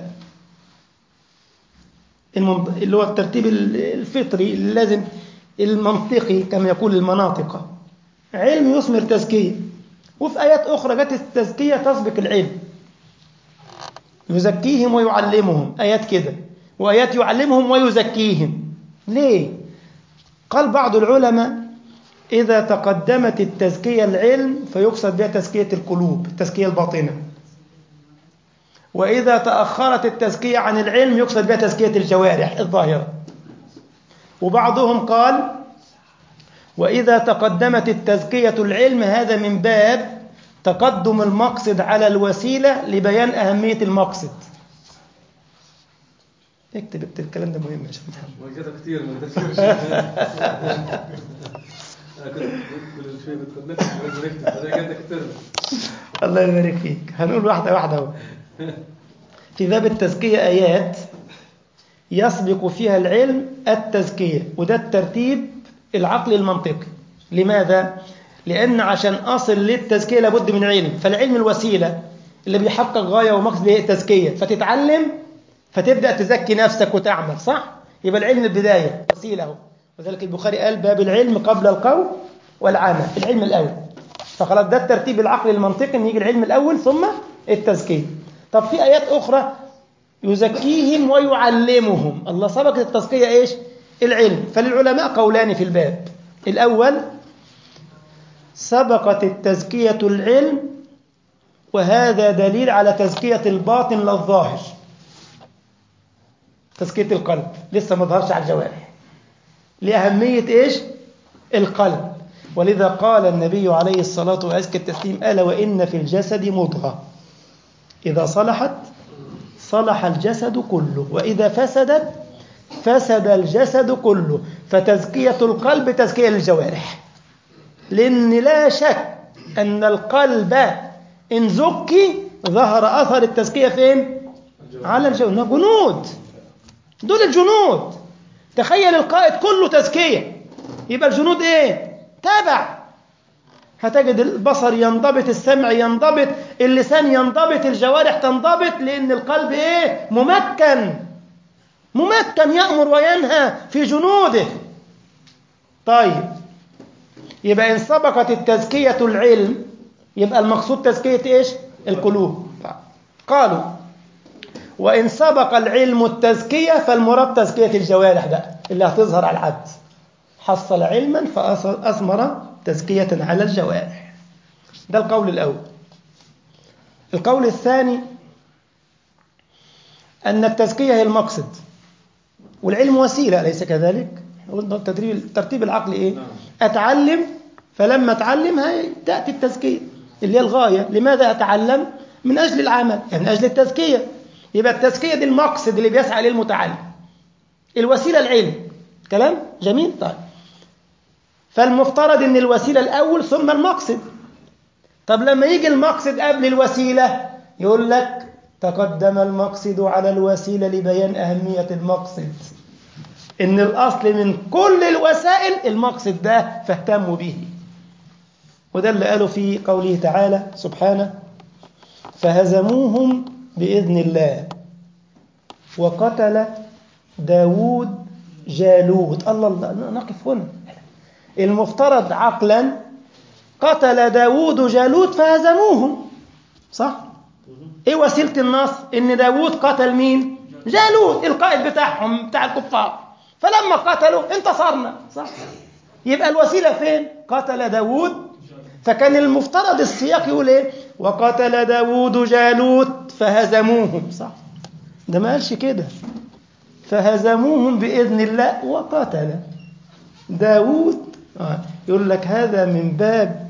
اللي هو الترتيب الفطري اللازم المنطقي كما يقول المناطق علم يثمر تزكية وفي آيات أخرى جت التزكية تسبق العلم يزكيهم ويعلمهم آيات كده وآيات يعلمهم ويزكيهم ليه؟ قال بعض العلماء إذا تقدمت التزكية العلم فيقصد بها تزكية القلوب التزكية الباطنة وإذا تأخرت التزكية عن العلم يقصد بها تزكية الجوارح الظاهرة وبعضهم قال وإذا تقدمت التزكية العلم هذا من باب تقدم المقصد على الوسيلة لبيان أهمية المقصد اكتب اكتب الكلام ده مهم يا شيخ محمد وجدت كتير ما قدرتش كل شويه بتخليك نكتب انا جدك كتير الله يبارك فيك هنقول واحدة واحدة اهو في باب التزكية آيات يسبق فيها العلم التزكية وده الترتيب العقلي المنطقي لماذا؟ لأن عشان أصل للتزكية لابد من علم فالعلم الوسيلة اللي بيحقق غاية ومقصد هي التزكية فتتعلم فتبدأ تزكي نفسك وتعمل صح؟ يبقى العلم البداية وسيلة اهو وذلك البخاري قال باب العلم قبل القول والعمل العلم الأول فخلاص ده الترتيب العقلي المنطقي ان يجي العلم الأول ثم التزكية طب في آيات أخرى يزكيهم ويعلمهم الله سبقت التزكية إيش؟ العلم فللعلماء قولان في الباب الأول سبقت التزكية العلم وهذا دليل على تزكية الباطن للظاهر تزكية القلب لسه ما ظهرش على الجوارح لأهمية إيش؟ القلب ولذا قال النبي عليه الصلاة وأزكى التسليم ألا وإن في الجسد مضغة إذا صلحت صلح الجسد كله وإذا فسدت فسد الجسد كله فتزكية القلب تزكية للجوارح لأن لا شك أن القلب إن زكي ظهر أثر التزكية فين؟ على الجوارح جنود دول الجنود تخيل القائد كله تزكية يبقى الجنود إيه؟ تابع هتجد البصر ينضبط السمع ينضبط اللسان ينضبط الجوارح تنضبط لأن القلب إيه؟ ممكن ممكن يأمر وينهى في جنوده طيب يبقى إن سبقت التزكية العلم يبقى المقصود تزكية إيش؟ القلوب قالوا وإن سبق العلم التزكية فالمراد تزكية الجوارح بقى اللي هتظهر على العبد حصل علما فأثمر تزكية على الجوارح ده القول الأول القول الثاني أن التزكية هي المقصد والعلم وسيلة أليس كذلك؟ قلنا التدريب الترتيب العقلي إيه؟ أتعلم فلما أتعلم هي تأتي التزكية اللي هي الغاية لماذا أتعلم؟ من أجل العمل يعني من أجل التزكية يبقى التزكية دي المقصد اللي بيسعى إليه المتعلم الوسيلة العلم كلام جميل طيب فالمفترض ان الوسيله الاول ثم المقصد طب لما يجي المقصد قبل الوسيله يقول لك تقدم المقصد على الوسيله لبيان اهميه المقصد ان الاصل من كل الوسائل المقصد ده فاهتموا به وده اللي قاله في قوله تعالى سبحانه فهزموهم باذن الله وقتل داود جالوت الله الله نقف هنا المفترض عقلا قتل داود جالوت فهزموهم صح ايه وسيلة النصر ان داود قتل مين جالوت القائد بتاعهم بتاع الكفار فلما قتلوا انتصرنا صح يبقى الوسيلة فين قتل داود فكان المفترض السياق يقول ايه وقتل داود جالوت فهزموهم صح ده ما قالش كده فهزموهم بإذن الله وقتل داود آه. يقول لك هذا من باب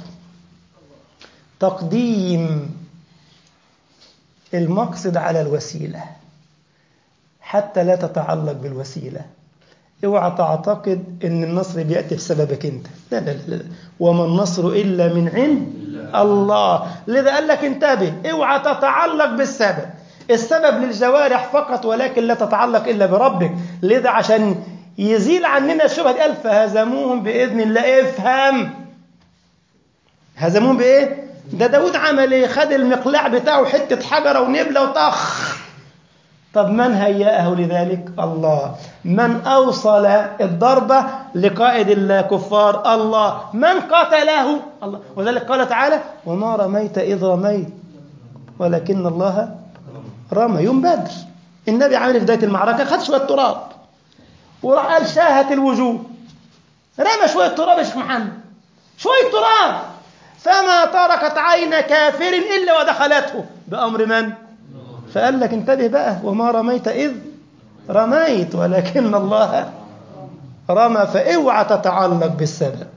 تقديم المقصد على الوسيلة حتى لا تتعلق بالوسيلة اوعى تعتقد ان النصر بيأتي بسببك انت لا لا لا وما النصر الا من عند الله لذا قال لك انتبه اوعى تتعلق بالسبب السبب للجوارح فقط ولكن لا تتعلق الا بربك لذا عشان يزيل عننا الشبهه دي قال فهزموهم باذن الله افهم هزموهم بايه ده داود عمل ايه خد المقلاع بتاعه حته حجره ونبله وطخ طب من هيأه لذلك الله من أوصل الضربة لقائد الكفار الله من قتله الله وذلك قال تعالى وما رميت إذ رميت ولكن الله رمى يوم بدر النبي عامل في بداية المعركة خد شوية تراب وراح قال شاهت الوجوه رمى شوية تراب يا شيخ محمد شوية تراب فما تركت عين كافر إلا ودخلته بأمر من؟ فقال لك انتبه بقى وما رميت إذ رميت ولكن الله رمى فاوعى تتعلق بالسبب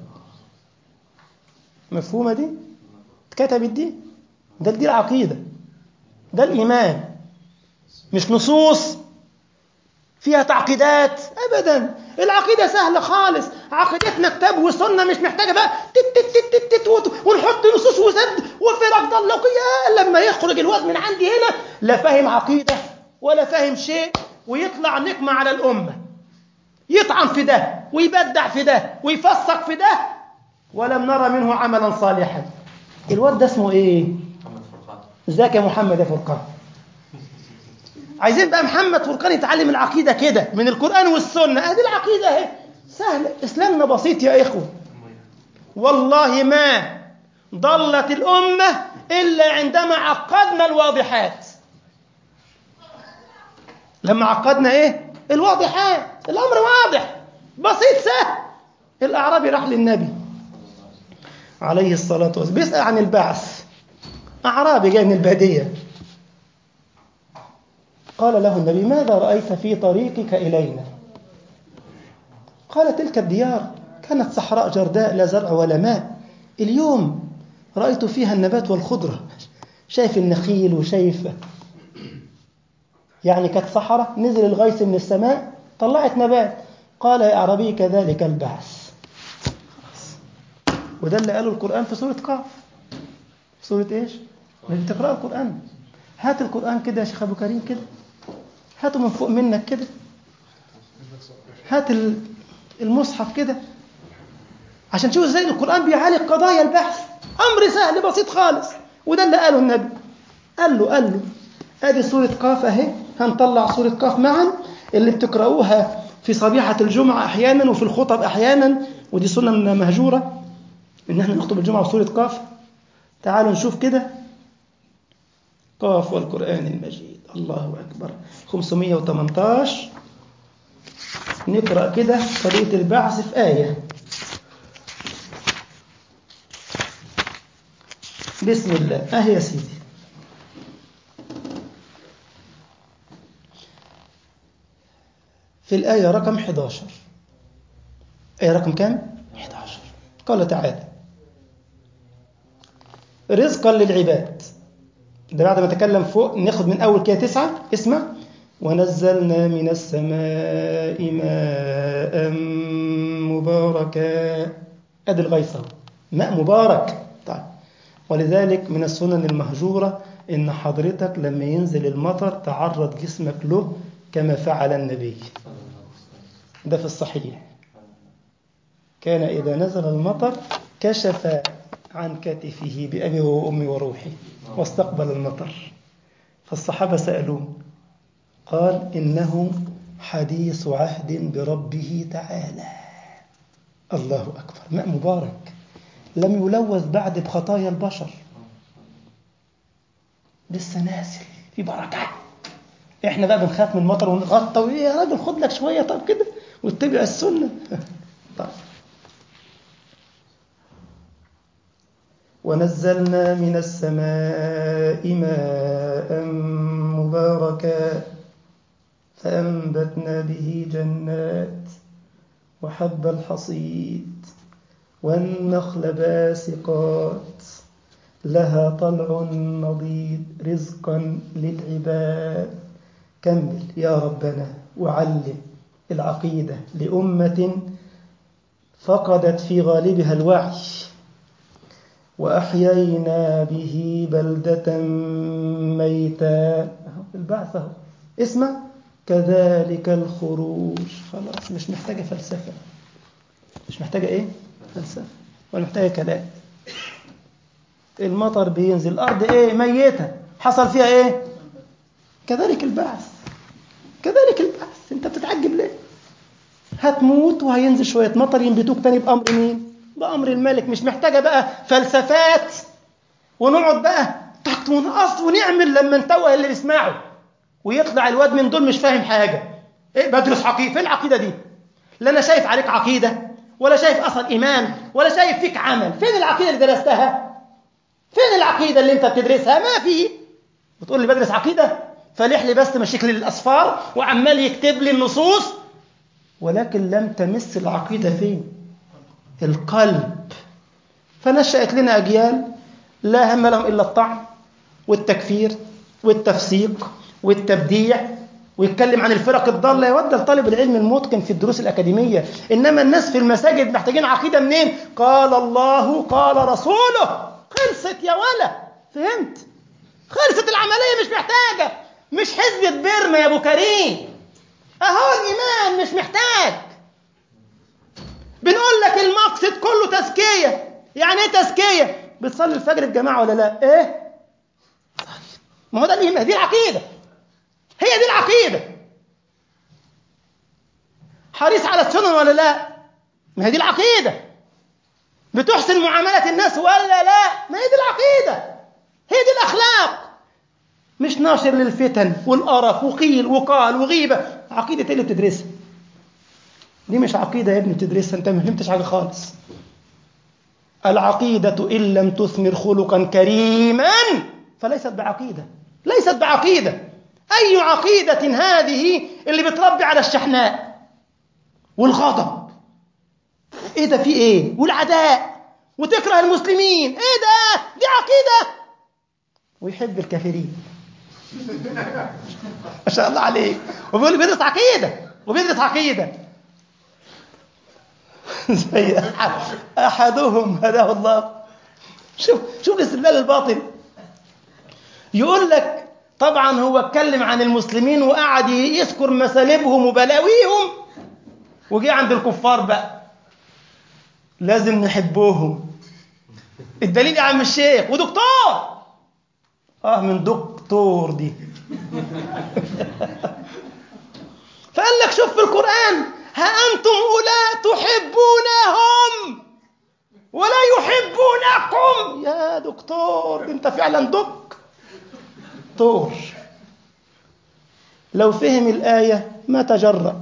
مفهومة دي؟ اتكتبت دي؟ ده دي العقيدة ده الإيمان مش نصوص فيها تعقيدات ابدا العقيده سهله خالص عقيدتنا كتاب وسنه مش محتاجه بقى تت تت تت تت تت ونحط نصوص وسد وفرق ضلوقيه لما يخرج الواد من عندي هنا لا فاهم عقيده ولا فاهم شيء ويطلع نقمه على الامه يطعن في ده ويبدع في ده ويفسق في ده ولم نرى منه عملا صالحا الواد ده اسمه ايه ازيك يا محمد يا فرقان عايزين بقى محمد فرقان يتعلم العقيدة كده من القرآن والسنة ادي العقيدة اهي سهلة إسلامنا بسيط يا إخوة والله ما ضلت الأمة إلا عندما عقدنا الواضحات لما عقدنا إيه؟ الواضحات الأمر واضح بسيط سهل الأعرابي راح للنبي عليه الصلاة والسلام بيسأل عن البعث أعرابي جاي من البادية قال له النبي ماذا رأيت في طريقك إلينا قال تلك الديار كانت صحراء جرداء لا زرع ولا ماء اليوم رأيت فيها النبات والخضرة شايف النخيل وشايف يعني كانت صحراء نزل الغيث من السماء طلعت نبات قال يا أعرابي كذلك البعث وده اللي قاله القرآن في سورة قاف سورة إيش؟ اللي بتقرأ القرآن هات القرآن كده يا شيخ أبو كريم كده هاته من فوق منك كده هات المصحف كده عشان تشوف ازاي القرآن بيعالج قضايا البحث أمر سهل بسيط خالص وده اللي قاله النبي قال له قال له ادي سورة قاف اهي هنطلع سورة قاف معا اللي بتقرأوها في صبيحة الجمعة أحيانا وفي الخطب أحيانا ودي سنة مهجورة إن احنا نخطب الجمعة بسورة قاف تعالوا نشوف كده قاف والقرآن المجيد الله أكبر 518 نقرأ كده طريقة البعث في آية بسم الله أهي يا سيدي في الآية رقم 11 آية رقم كام؟ 11 قال تعالى رزقا للعباد ده بعد ما تكلم فوق ناخد من أول كده تسعة اسمع ونزلنا من السماء ماء مباركا أدي الغيث ماء مبارك طيب ولذلك من السنن المهجورة إن حضرتك لما ينزل المطر تعرض جسمك له كما فعل النبي ده في الصحيح كان إذا نزل المطر كشف عن كتفه بأبي وأمي وروحي واستقبل المطر فالصحابة سألوه قال إنه حديث عهد بربه تعالى الله أكبر ماء مبارك لم يلوث بعد بخطايا البشر لسه نازل في بركات احنا بقى بنخاف من المطر ونغطى وايه يا راجل خد لك شويه طب كده واتبع السنه طيب ونزلنا من السماء ماء مباركا فأنبتنا به جنات وحب الحصيد والنخل باسقات لها طلع نضيد رزقا للعباد كمل يا ربنا وعلم العقيدة لأمة فقدت في غالبها الوعي وأحيينا به بلدة ميتا البعث اهو اسمع كذلك الخروج خلاص مش محتاجة فلسفة مش محتاجة ايه فلسفة ولا محتاجة كلام المطر بينزل الأرض ايه ميتة حصل فيها ايه كذلك البعث كذلك البعث انت بتتعجب ليه هتموت وهينزل شوية مطر ينبتوك تاني بأمر مين بأمر الملك مش محتاجة بقى فلسفات ونقعد بقى تحت ونقص ونعمل لما نتوه اللي بيسمعه ويطلع الواد من دول مش فاهم حاجة ايه بدرس عقيدة فين العقيدة دي لا انا شايف عليك عقيدة ولا شايف اصلا ايمان ولا شايف فيك عمل فين العقيدة اللي درستها فين العقيدة اللي انت بتدرسها ما في بتقول لي بدرس عقيدة فالح لي بس مشيك لي الأصفار وعمال يكتب لي النصوص ولكن لم تمس العقيدة فين القلب فنشأت لنا أجيال لا هم لهم إلا الطعن والتكفير والتفسيق والتبديع ويتكلم عن الفرق الضالة يودى لطالب العلم المتقن في الدروس الأكاديمية إنما الناس في المساجد محتاجين عقيدة منين قال الله قال رسوله خلصت يا ولا فهمت خلصت العملية مش محتاجة مش حزبة بيرما يا أبو كريم أهو الإيمان مش محتاج بنقول لك المقصد كله تزكية يعني إيه تزكية بتصلي الفجر في جماعة ولا لا إيه ما هو ده اللي دي العقيدة هي دي العقيدة حريص على السنن ولا لا ما هي دي العقيدة بتحسن معاملة الناس ولا لا ما هي دي العقيدة هي دي الأخلاق مش ناشر للفتن والقرف وقيل وقال وغيبة عقيدة ايه اللي بتدرسها دي مش عقيدة يا ابني بتدرسها انت ما فهمتش حاجة خالص العقيدة إن لم تثمر خلقا كريما فليست بعقيدة ليست بعقيدة أي عقيدة هذه اللي بتربي على الشحناء والغضب ايه ده في ايه والعداء وتكره المسلمين ايه ده دي عقيدة ويحب الكافرين ما شاء الله عليه وبيقول بيدرس عقيدة وبيدرس عقيدة زي أحدهم هداه الله شوف شوف الاستدلال الباطل يقول لك طبعا هو اتكلم عن المسلمين وقعد يذكر مسالبهم وبلاويهم وجي عند الكفار بقى لازم نحبوهم الدليل يا عم الشيخ ودكتور اه من دكتور دي فقال لك شوف في القرآن ها أنتم أولى تحبونهم ولا يحبونكم يا دكتور انت فعلا دكتور لو فهم الآية ما تجرأ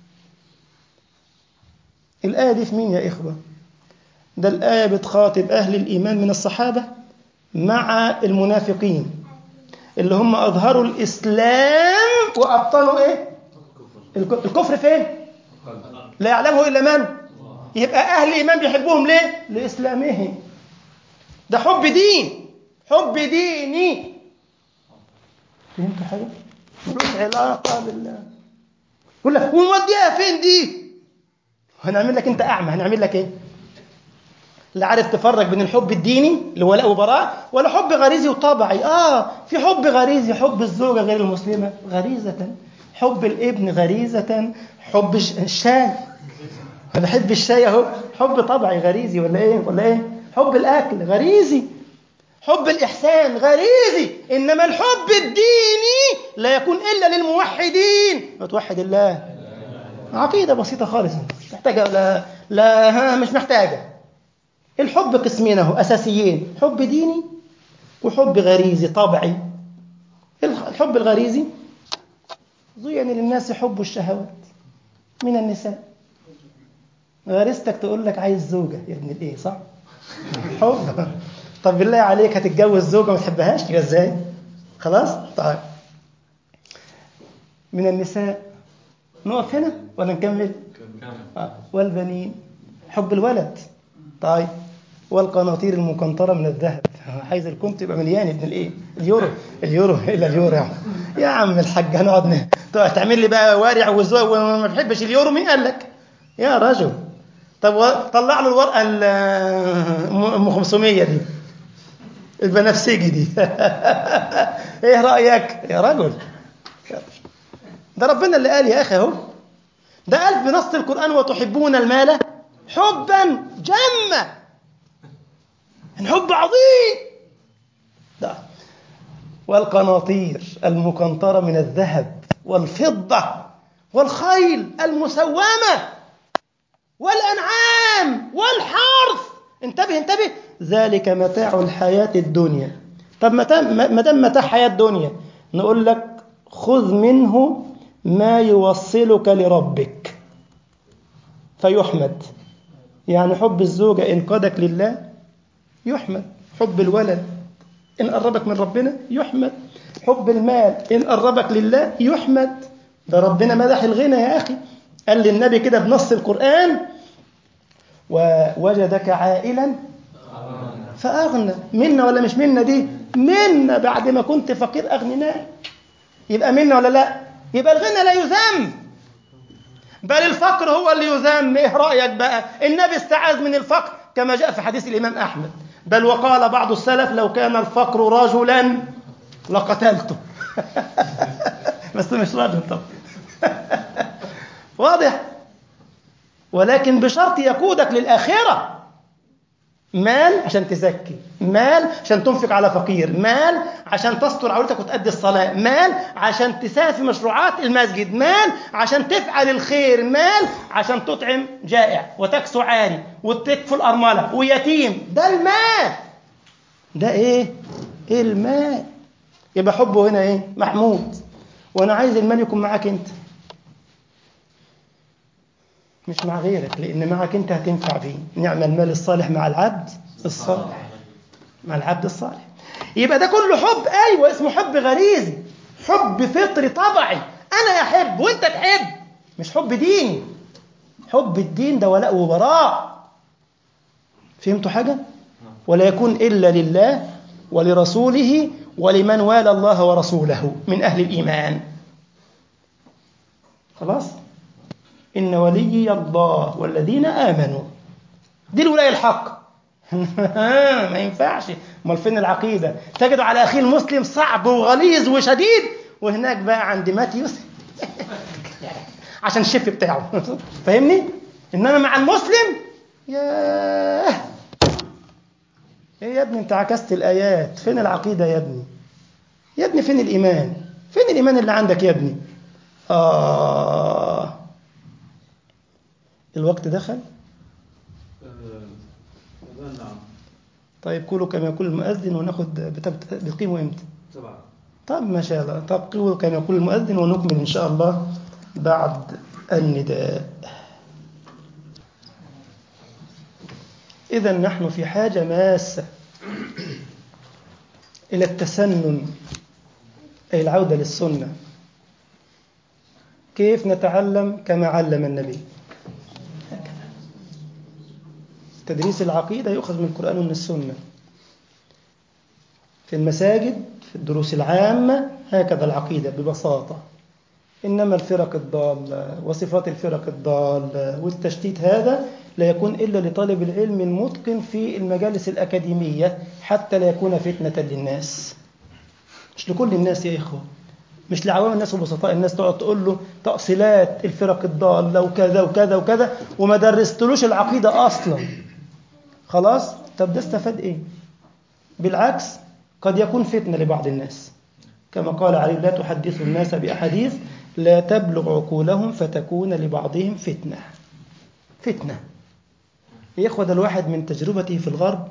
الآية دي في مين يا إخوة ده الآية بتخاطب أهل الإيمان من الصحابة مع المنافقين اللي هم أظهروا الإسلام وأبطلوا إيه الك- الكفر فين لا يعلمه الا من يبقى اهل الايمان بيحبوهم ليه لاسلامهم ده حب دين حب ديني فهمت حاجه ملوش علاقه بالله يقول لك ونوديها فين دي هنعمل لك انت اعمى هنعمل لك ايه لا عارف تفرق بين الحب الديني اللي هو ولاء وبراء ولا حب غريزي وطبعي اه في حب غريزي حب الزوجه غير المسلمه غريزه حب الابن غريزه حب الش- الشاي انا بحب الشاي اهو حب طبعي غريزي ولا ايه ولا ايه حب الاكل غريزي حب الإحسان غريزي إنما الحب الديني لا يكون إلا للموحدين وتوحد الله عقيدة بسيطة خالص مش محتاجة لا لا ها مش محتاجة الحب قسمين اهو أساسيين حب ديني وحب غريزي طبعي الحب الغريزي زين للناس حب الشهوات من النساء غريزتك تقول لك عايز زوجة يا ابن الايه صح؟ حب طب بالله عليك هتتجوز زوجة ما تحبهاش يبقى ازاي؟ خلاص؟ طيب من النساء نقف هنا ولا نكمل؟ آه. والبنين حب الولد طيب والقناطير المقنطرة من الذهب عايز الكنت يبقى مليان ابن الايه؟ اليورو اليورو الا اليورو يا عم يا عم الحاج هنقعد ن- تقعد تعمل لي بقى وارع وزوج وما بتحبش اليورو مين قال لك؟ يا رجل طب و- طلع له الورقة ال- ام 500 دي البنفسجي دي ايه رأيك يا رجل ده ربنا اللي قال يا اخي اهو ده قال بنص القرآن وتحبون المال حبا جما الحب عظيم ده والقناطير المقنطرة من الذهب والفضة والخيل المسومة والأنعام والحرث انتبه انتبه ذلك متاع الحياة الدنيا طب متى ما دام متاع حياة الدنيا نقول لك خذ منه ما يوصلك لربك فيحمد يعني حب الزوجة إن قادك لله يحمد حب الولد إن قربك من ربنا يحمد حب المال إن قربك لله يحمد ده ربنا مدح الغنى يا أخي قال للنبي كده بنص القرآن ووجدك عائلا فأغنى منا ولا مش منا دي منا بعد ما كنت فقير أغنناك يبقى منا ولا لا يبقى الغنى لا يذم بل الفقر هو اللي يذم ايه رأيك بقى النبي استعاذ من الفقر كما جاء في حديث الإمام أحمد بل وقال بعض السلف لو كان الفقر رجلا لقتلته بس مش راجل طب واضح ولكن بشرط يقودك للآخرة مال عشان تزكي مال عشان تنفق على فقير مال عشان تستر عورتك وتأدي الصلاة مال عشان تساهم في مشروعات المسجد مال عشان تفعل الخير مال عشان تطعم جائع وتكسو عاري وتكفل أرملة ويتيم ده المال ده ايه ايه المال يبقى حبه هنا ايه محمود وانا عايز المال يكون معاك انت مش مع غيرك لان معك انت هتنفع بيه نعم المال الصالح مع العبد الصالح مع العبد الصالح يبقى ده كله حب ايوه اسمه حب غريزي حب فطري طبعي انا احب وانت تحب مش حب ديني حب الدين ده ولاء وبراء فهمتوا حاجه ولا يكون الا لله ولرسوله ولمن والى الله ورسوله من اهل الايمان خلاص إن وليي الله والذين آمنوا دي الولاية الحق ما ينفعش امال فين العقيدة تجد على أخيه المسلم صعب وغليظ وشديد وهناك بقى عند ماتيوس عشان الشف بتاعه فاهمني إنما مع المسلم ياه ايه يا ابني انت عكست الآيات فين العقيدة يا ابني يا ابني فين الإيمان فين الإيمان اللي عندك يا ابني آه الوقت دخل نعم طيب قولوا كما يقول المؤذن وناخد بتب- بتقيموا امتى سبعة طب ما شاء الله طب قولوا كما يقول المؤذن ونكمل ان شاء الله بعد النداء اذا نحن في حاجه ماسه الى التسنن اي العوده للسنه كيف نتعلم كما علم النبي هكذا تدريس العقيدة يؤخذ من القرآن ومن السنة في المساجد في الدروس العامة هكذا العقيدة ببساطة إنما الفرق الضالة وصفات الفرق الضالة والتشتيت هذا لا يكون إلا لطالب العلم المتقن في المجالس الأكاديمية حتى لا يكون فتنة للناس مش لكل الناس يا إخوة مش لعوام الناس وبسطاء الناس تقعد تقول له تأصيلات الفرق الضالة وكذا وكذا وكذا وما درستلوش العقيدة أصلا خلاص طب ده استفاد إيه بالعكس قد يكون فتنة لبعض الناس كما قال عليه لا تحدثوا الناس بأحاديث لا تبلغ عقولهم فتكون لبعضهم فتنة فتنة يا إخوة ده الواحد من تجربته في الغرب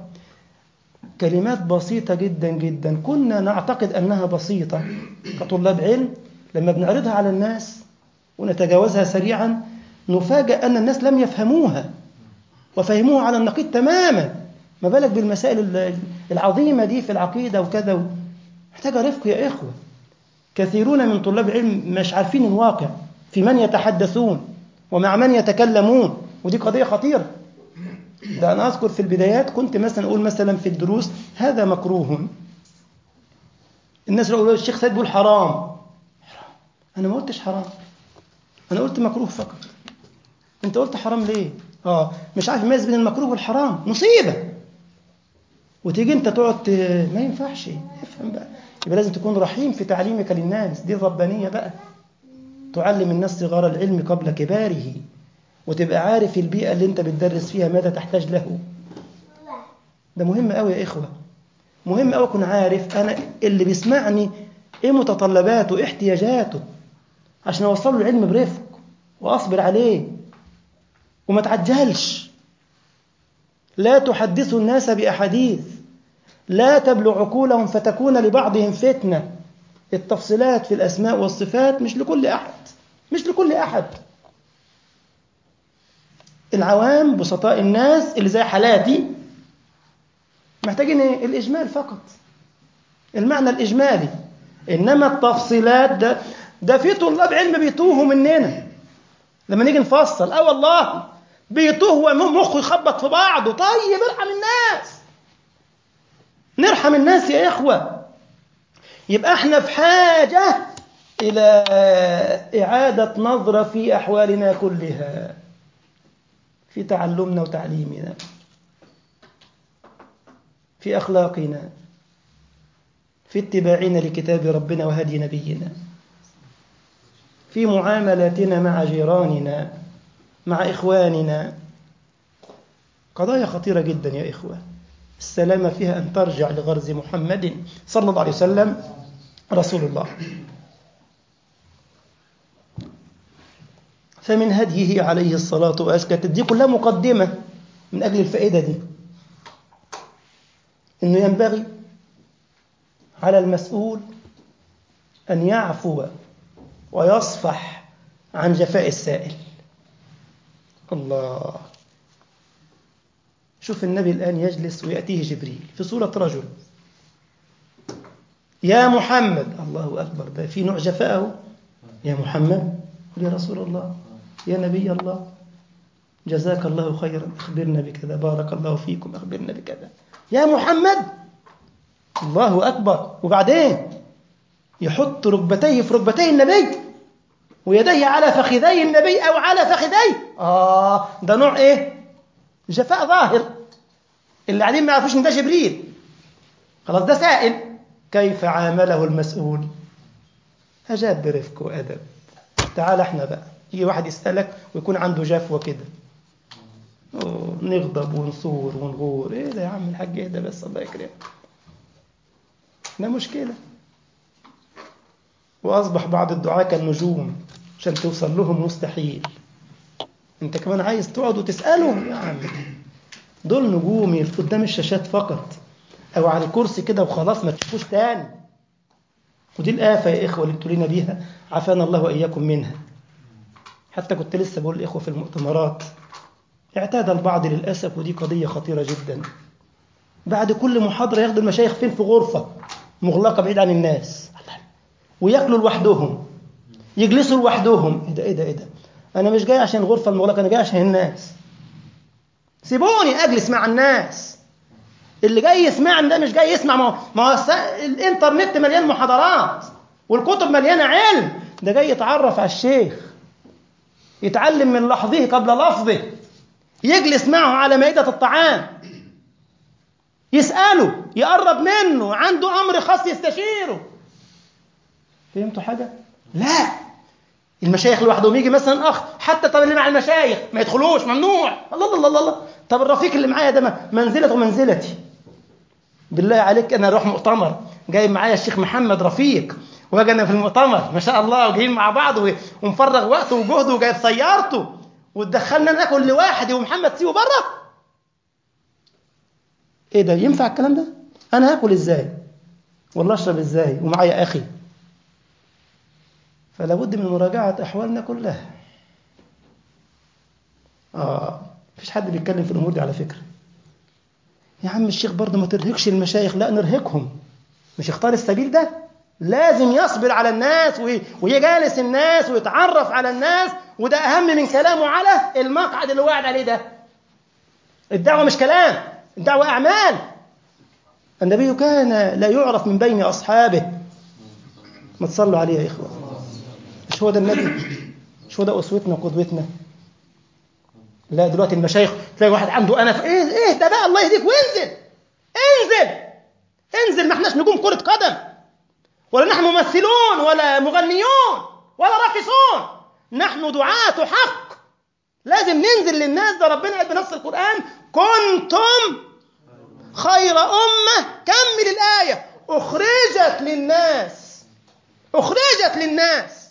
كلمات بسيطة جدا جدا كنا نعتقد أنها بسيطة كطلاب علم لما بنعرضها على الناس ونتجاوزها سريعا نفاجأ أن الناس لم يفهموها وفهموها على النقيض تماما ما بالك بالمسائل العظيمة دي في العقيدة وكذا محتاجة رفق يا إخوة كثيرون من طلاب العلم مش عارفين الواقع في من يتحدثون ومع من يتكلمون ودي قضية خطيرة ده أنا أذكر في البدايات كنت مثلا أقول مثلا في الدروس هذا مكروه الناس يقولوا الشيخ سيد بيقول حرام حرام أنا ما قلتش حرام أنا قلت مكروه فقط أنت قلت حرام ليه؟ آه مش عارف يميز بين المكروه والحرام مصيبة وتيجي أنت تقعد ما ينفعش افهم بقى يبقى لازم تكون رحيم في تعليمك للناس دي الربانية بقى تعلم الناس صغار العلم قبل كباره وتبقى عارف البيئة اللي انت بتدرس فيها ماذا تحتاج له ده مهم قوي يا إخوة مهم قوي أكون عارف أنا اللي بيسمعني إيه متطلباته إيه احتياجاته عشان أوصل له العلم برفق وأصبر عليه وما تعجلش لا تحدثوا الناس بأحاديث لا تبلغ عقولهم فتكون لبعضهم فتنة التفصيلات في الأسماء والصفات مش لكل أحد مش لكل أحد العوام بسطاء الناس اللي زي حالاتي محتاجين ايه الإجمال فقط المعنى الإجمالي إنما التفصيلات ده ده في طلاب علم بيتوهوا مننا لما نيجي نفصل اه والله بيتوه ومخه يخبط في بعضه طيب ارحم الناس نرحم الناس يا إخوة يبقى احنا في حاجة إلى إعادة نظرة في أحوالنا كلها في تعلمنا وتعليمنا في أخلاقنا في اتباعنا لكتاب ربنا وهدي نبينا في معاملاتنا مع جيراننا مع إخواننا قضايا خطيرة جدا يا إخوة السلامة فيها أن ترجع لغرز محمد صلى الله عليه وسلم رسول الله فمن هديه عليه الصلاة والسلام دي كلها مقدمة من أجل الفائدة دي أنه ينبغي على المسؤول أن يعفو ويصفح عن جفاء السائل الله شوف النبي الآن يجلس ويأتيه جبريل في صورة رجل يا محمد الله أكبر ده في نوع جفاءه يا محمد قل يا رسول الله يا نبي الله جزاك الله خيرا أخبرنا بكذا بارك الله فيكم أخبرنا بكذا يا محمد الله أكبر وبعدين يحط ركبتيه في ركبتي النبي ويديه على فخذي النبي أو على فخذيه آه ده نوع إيه جفاء ظاهر اللي قاعدين ما يعرفوش ان ده جبريل خلاص ده سائل كيف عامله المسؤول أجاب برفق وأدب تعال احنا بقى يجي واحد يسألك ويكون عنده جفوة كده نغضب ونصور ونغور ايه ده يا عم الحاج اهدى بس الله يكرمك ده مشكلة وأصبح بعض الدعاة كالنجوم عشان توصل لهم مستحيل انت كمان عايز تقعد وتسألهم يا عم دول نجومي قدام الشاشات فقط او على الكرسي كده وخلاص ما تشوفوش تاني ودي الآفة يا إخوة اللي ابتلينا بيها عافانا الله وإياكم منها حتى كنت لسه بقول الإخوة في المؤتمرات اعتاد البعض للأسف ودي قضية خطيرة جدا بعد كل محاضرة ياخدوا المشايخ فين في غرفة مغلقة بعيد عن الناس وياكلوا لوحدهم يجلسوا لوحدهم ايه ده ايه ده ايه ده انا مش جاي عشان الغرفه المغلقه انا جاي عشان الناس سيبوني اجلس مع الناس اللي جاي يسمعني ده مش جاي يسمع ما هو ما هو الس- الانترنت مليان محاضرات والكتب مليانه علم ده جاي يتعرف على الشيخ يتعلم من لحظه قبل لفظه يجلس معه على مائدة الطعام يسأله يقرب منه عنده أمر خاص يستشيره فهمتوا حاجة؟ لا المشايخ لوحدهم يجي مثلا أخ حتى طب اللي مع المشايخ ما يدخلوش ممنوع الله الله الله الله طب الرفيق اللي معايا ده منزلته منزلتي بالله عليك أنا أروح مؤتمر جاي معايا الشيخ محمد رفيق واجي انا في المؤتمر ما شاء الله وجايين مع بعض و- ومفرغ وقته وجهده وجايب سيارته وتدخلنا ناكل لوحدي ومحمد سيبه بره ايه ده ينفع الكلام ده انا هاكل ازاي والله اشرب ازاي ومعايا اخي فلا بد من مراجعه احوالنا كلها اه مفيش حد بيتكلم في الامور دي على فكره يا عم الشيخ برضه ما ترهقش المشايخ لا نرهقهم مش اختار السبيل ده لازم يصبر على الناس وي- ويجالس الناس ويتعرف على الناس وده أهم من كلامه على المقعد اللي هو قاعد عليه ده الدعوة مش كلام الدعوة أعمال النبي كان لا يعرف من بين أصحابه ما تصلوا عليه يا إخوة مش هو ده النبي مش هو ده أسوتنا وقدوتنا لا دلوقتي المشايخ تلاقي واحد عنده أنا في إيه إيه ده بقى الله يهديك وانزل انزل انزل ما احناش نجوم كرة قدم ولا نحن ممثلون ولا مغنيون ولا راقصون نحن دعاة حق لازم ننزل للناس ده ربنا قال بنص القرآن كنتم خير أمة كمل الآية أخرجت للناس أخرجت للناس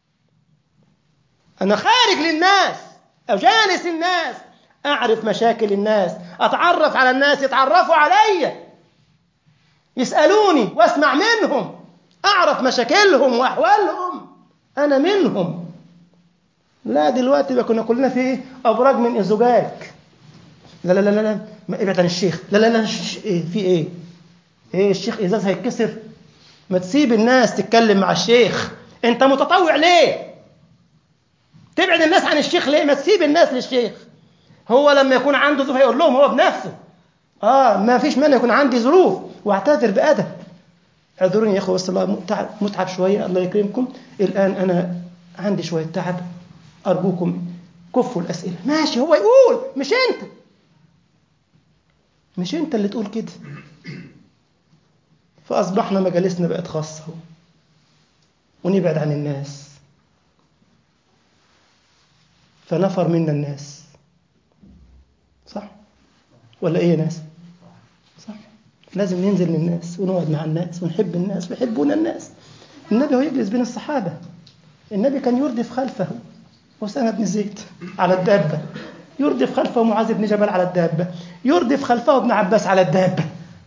أنا خارج للناس أجالس الناس أعرف مشاكل الناس أتعرف على الناس يتعرفوا عليّ يسألوني واسمع منهم أعرف مشاكلهم وأحوالهم أنا منهم لا دلوقتي بقى كنا كلنا في إيه؟ أبراج من الزجاج لا لا لا لا لا ما ابعد عن الشيخ لا لا لا ش- إيه في إيه إيه الشيخ إزاز هيتكسر ما تسيب الناس تتكلم مع الشيخ أنت متطوع ليه تبعد الناس عن الشيخ ليه ما تسيب الناس للشيخ هو لما يكون عنده ظروف هيقول لهم هو بنفسه اه ما فيش مانع يكون عندي ظروف واعتذر بادب اعذروني يا اخوه بس الله متعب, متعب شويه الله يكرمكم الان انا عندي شويه تعب ارجوكم كفوا الاسئله ماشي هو يقول مش انت مش انت اللي تقول كده فاصبحنا مجالسنا بقت خاصه ونبعد عن الناس فنفر منا الناس صح ولا ايه يا ناس صح لازم ننزل للناس ونقعد مع الناس ونحب الناس ويحبون الناس النبي هو يجلس بين الصحابة النبي كان يردف خلفه أسامة بن زيد على الدابة يردف خلفه معاذ بن جبل على الدابة يردف خلفه ابن عباس على الدابة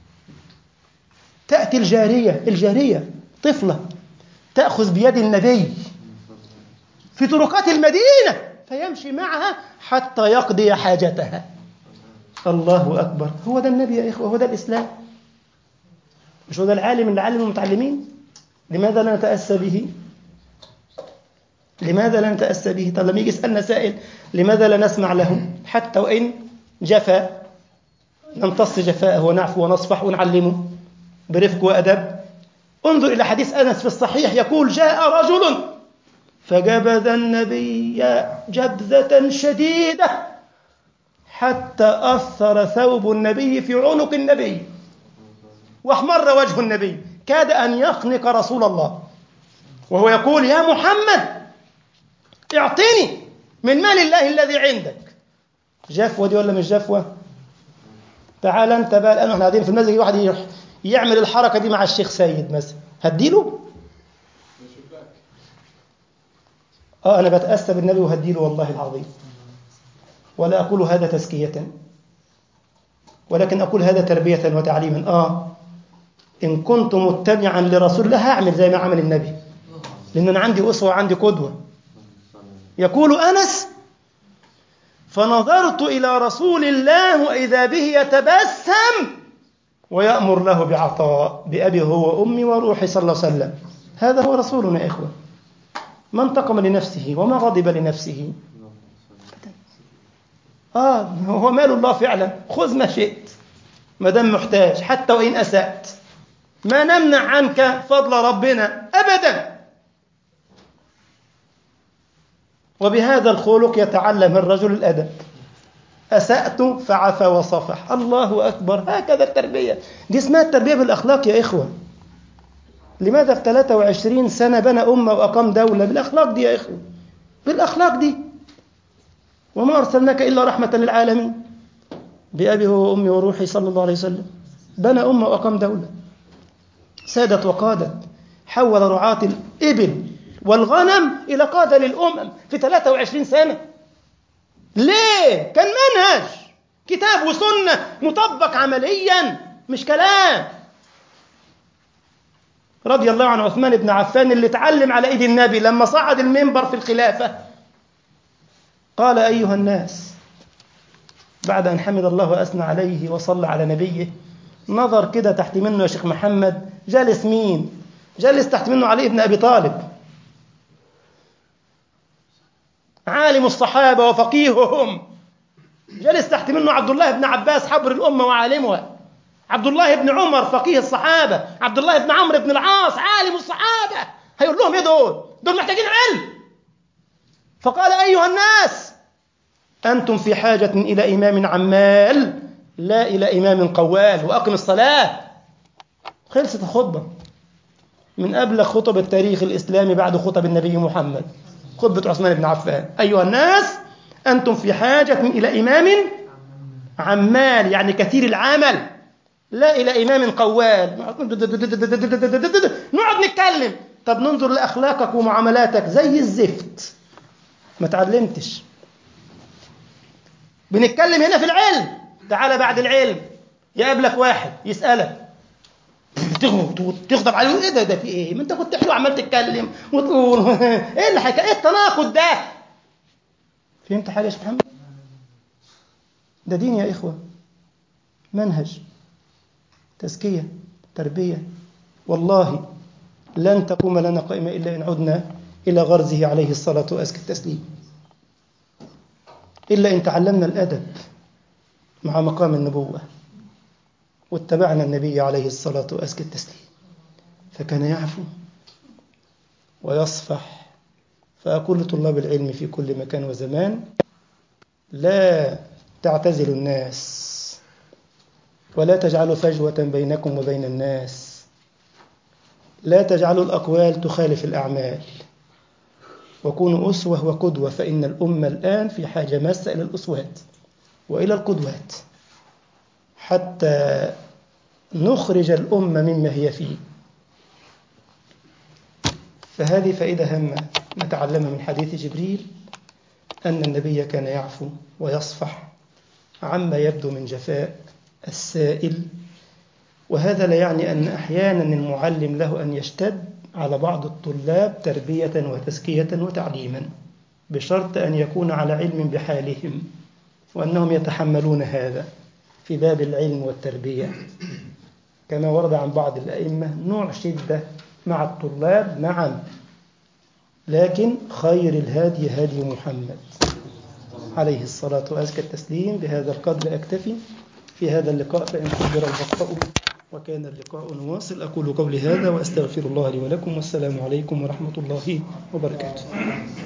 تأتي الجارية الجارية طفلة تأخذ بيد النبي في طرقات المدينة فيمشي معها حتى يقضي حاجتها الله أكبر هو ده النبي يا إخوة هو ده الإسلام مش هو ده العالم اللي علم المتعلمين لماذا لا نتأسى به لماذا لا نتأسى به طب لما يجي يسألنا سائل لماذا لا نسمع له حتى وإن جفا نمتص جفاءه ونعفو ونصفح ونعلمه برفق وأدب انظر إلى حديث أنس في الصحيح يقول جاء رجل فجبذ النبي جبذة شديدة حتى أثر ثوب النبي في عنق النبي واحمر وجه النبي كاد أن يخنق رسول الله وهو يقول يا محمد اعطني من مال الله الذي عندك جفوة دي ولا مش جفوة تعال انت بقى الان احنا قاعدين في المسجد واحد يروح يعمل الحركة دي مع الشيخ سيد مثلا هديله اه انا بتأسى بالنبي وهديله والله العظيم ولا أقول هذا تزكية ولكن أقول هذا تربية وتعليما آه إن كنت متبعا لرسول الله هعمل زي ما عمل النبي لأن أنا عندي أسوة وعندي قدوة يقول أنس فنظرت إلى رسول الله وإذا به يتبسم ويأمر له بعطاء بأبي هو وأمي وروحي صلى الله عليه وسلم هذا هو رسولنا يا إخوة ما انتقم لنفسه وما غضب لنفسه آه هو مال الله فعلا خذ ما شئت ما دام محتاج حتى وإن أسأت ما نمنع عنك فضل ربنا أبدا وبهذا الخلق يتعلم الرجل الأدب أسأت فعفى وصفح الله أكبر هكذا التربية دي اسمها التربية بالأخلاق يا إخوة لماذا في 23 سنة بنى أمة وأقام دولة بالأخلاق دي يا إخوة بالأخلاق دي وما أرسلناك إلا رحمة للعالمين بأبي وأمي وروحي صلى الله عليه وسلم بنى أمة وأقام دولة سادت وقادت حول رعاة الإبل والغنم إلى قادة للأمم في 23 سنة ليه؟ كان منهج كتاب وسنة مطبق عمليا مش كلام رضي الله عن عثمان بن عفان اللي اتعلم على ايد النبي لما صعد المنبر في الخلافة قال أيها الناس بعد أن حمد الله وأثنى عليه وصلى على نبيه نظر كده تحت منه يا شيخ محمد جالس مين جالس تحت منه علي بن أبي طالب عالم الصحابة وفقيههم جلس تحت منه عبد الله بن عباس حبر الأمة وعالمها عبد الله بن عمر فقيه الصحابة عبد الله بن عمرو بن العاص عالم الصحابة هيقول لهم ايه دول دول محتاجين علم فقال أيها الناس أنتم في حاجة إلى إمام عمال لا إلى إمام قوال وأقم الصلاة خلصت الخطبة من أبلغ خطب التاريخ الإسلامي بعد خطب النبي محمد خطبة عثمان بن عفان أيها الناس أنتم في حاجة إلى إمام عمال يعني كثير العمل لا إلى إمام قوال نقعد نتكلم طب ننظر لأخلاقك ومعاملاتك زي الزفت ما تعلمتش بنتكلم هنا في العلم تعال بعد العلم يقابلك واحد يسألك تغضب عليه ايه ده ده في ايه؟ ما انت كنت حلو عمال تتكلم وتقول ايه الحكايه؟ ايه التناقض ده؟ فهمت حاجه يا شيخ محمد؟ ده دين يا اخوه منهج تزكيه تربيه والله لن تقوم لنا قائمه الا ان عدنا الى غرزه عليه الصلاه وازكى التسليم الا ان تعلمنا الادب مع مقام النبوه واتبعنا النبي عليه الصلاة وأزكى التسليم فكان يعفو ويصفح فأقول لطلاب العلم في كل مكان وزمان لا تعتزلوا الناس ولا تجعلوا فجوة بينكم وبين الناس لا تجعلوا الأقوال تخالف الأعمال وكونوا أسوة وقدوة فإن الأمة الآن في حاجة ماسة إلى الأسوات وإلى القدوات حتى نخرج الأمة مما هي فيه فهذه فائدة هامة نتعلمها من حديث جبريل أن النبي كان يعفو ويصفح عما يبدو من جفاء السائل وهذا لا يعني أن أحيانا المعلم له أن يشتد على بعض الطلاب تربية وتزكية وتعليما بشرط أن يكون على علم بحالهم وأنهم يتحملون هذا في باب العلم والتربية كما ورد عن بعض الأئمة نوع شدة مع الطلاب نعم لكن خير الهادي هادي محمد عليه الصلاة وأزكى التسليم بهذا القدر أكتفي في هذا اللقاء فإن قدر البقاء وكان اللقاء نواصل أقول قولي هذا وأستغفر الله لي ولكم والسلام عليكم ورحمة الله وبركاته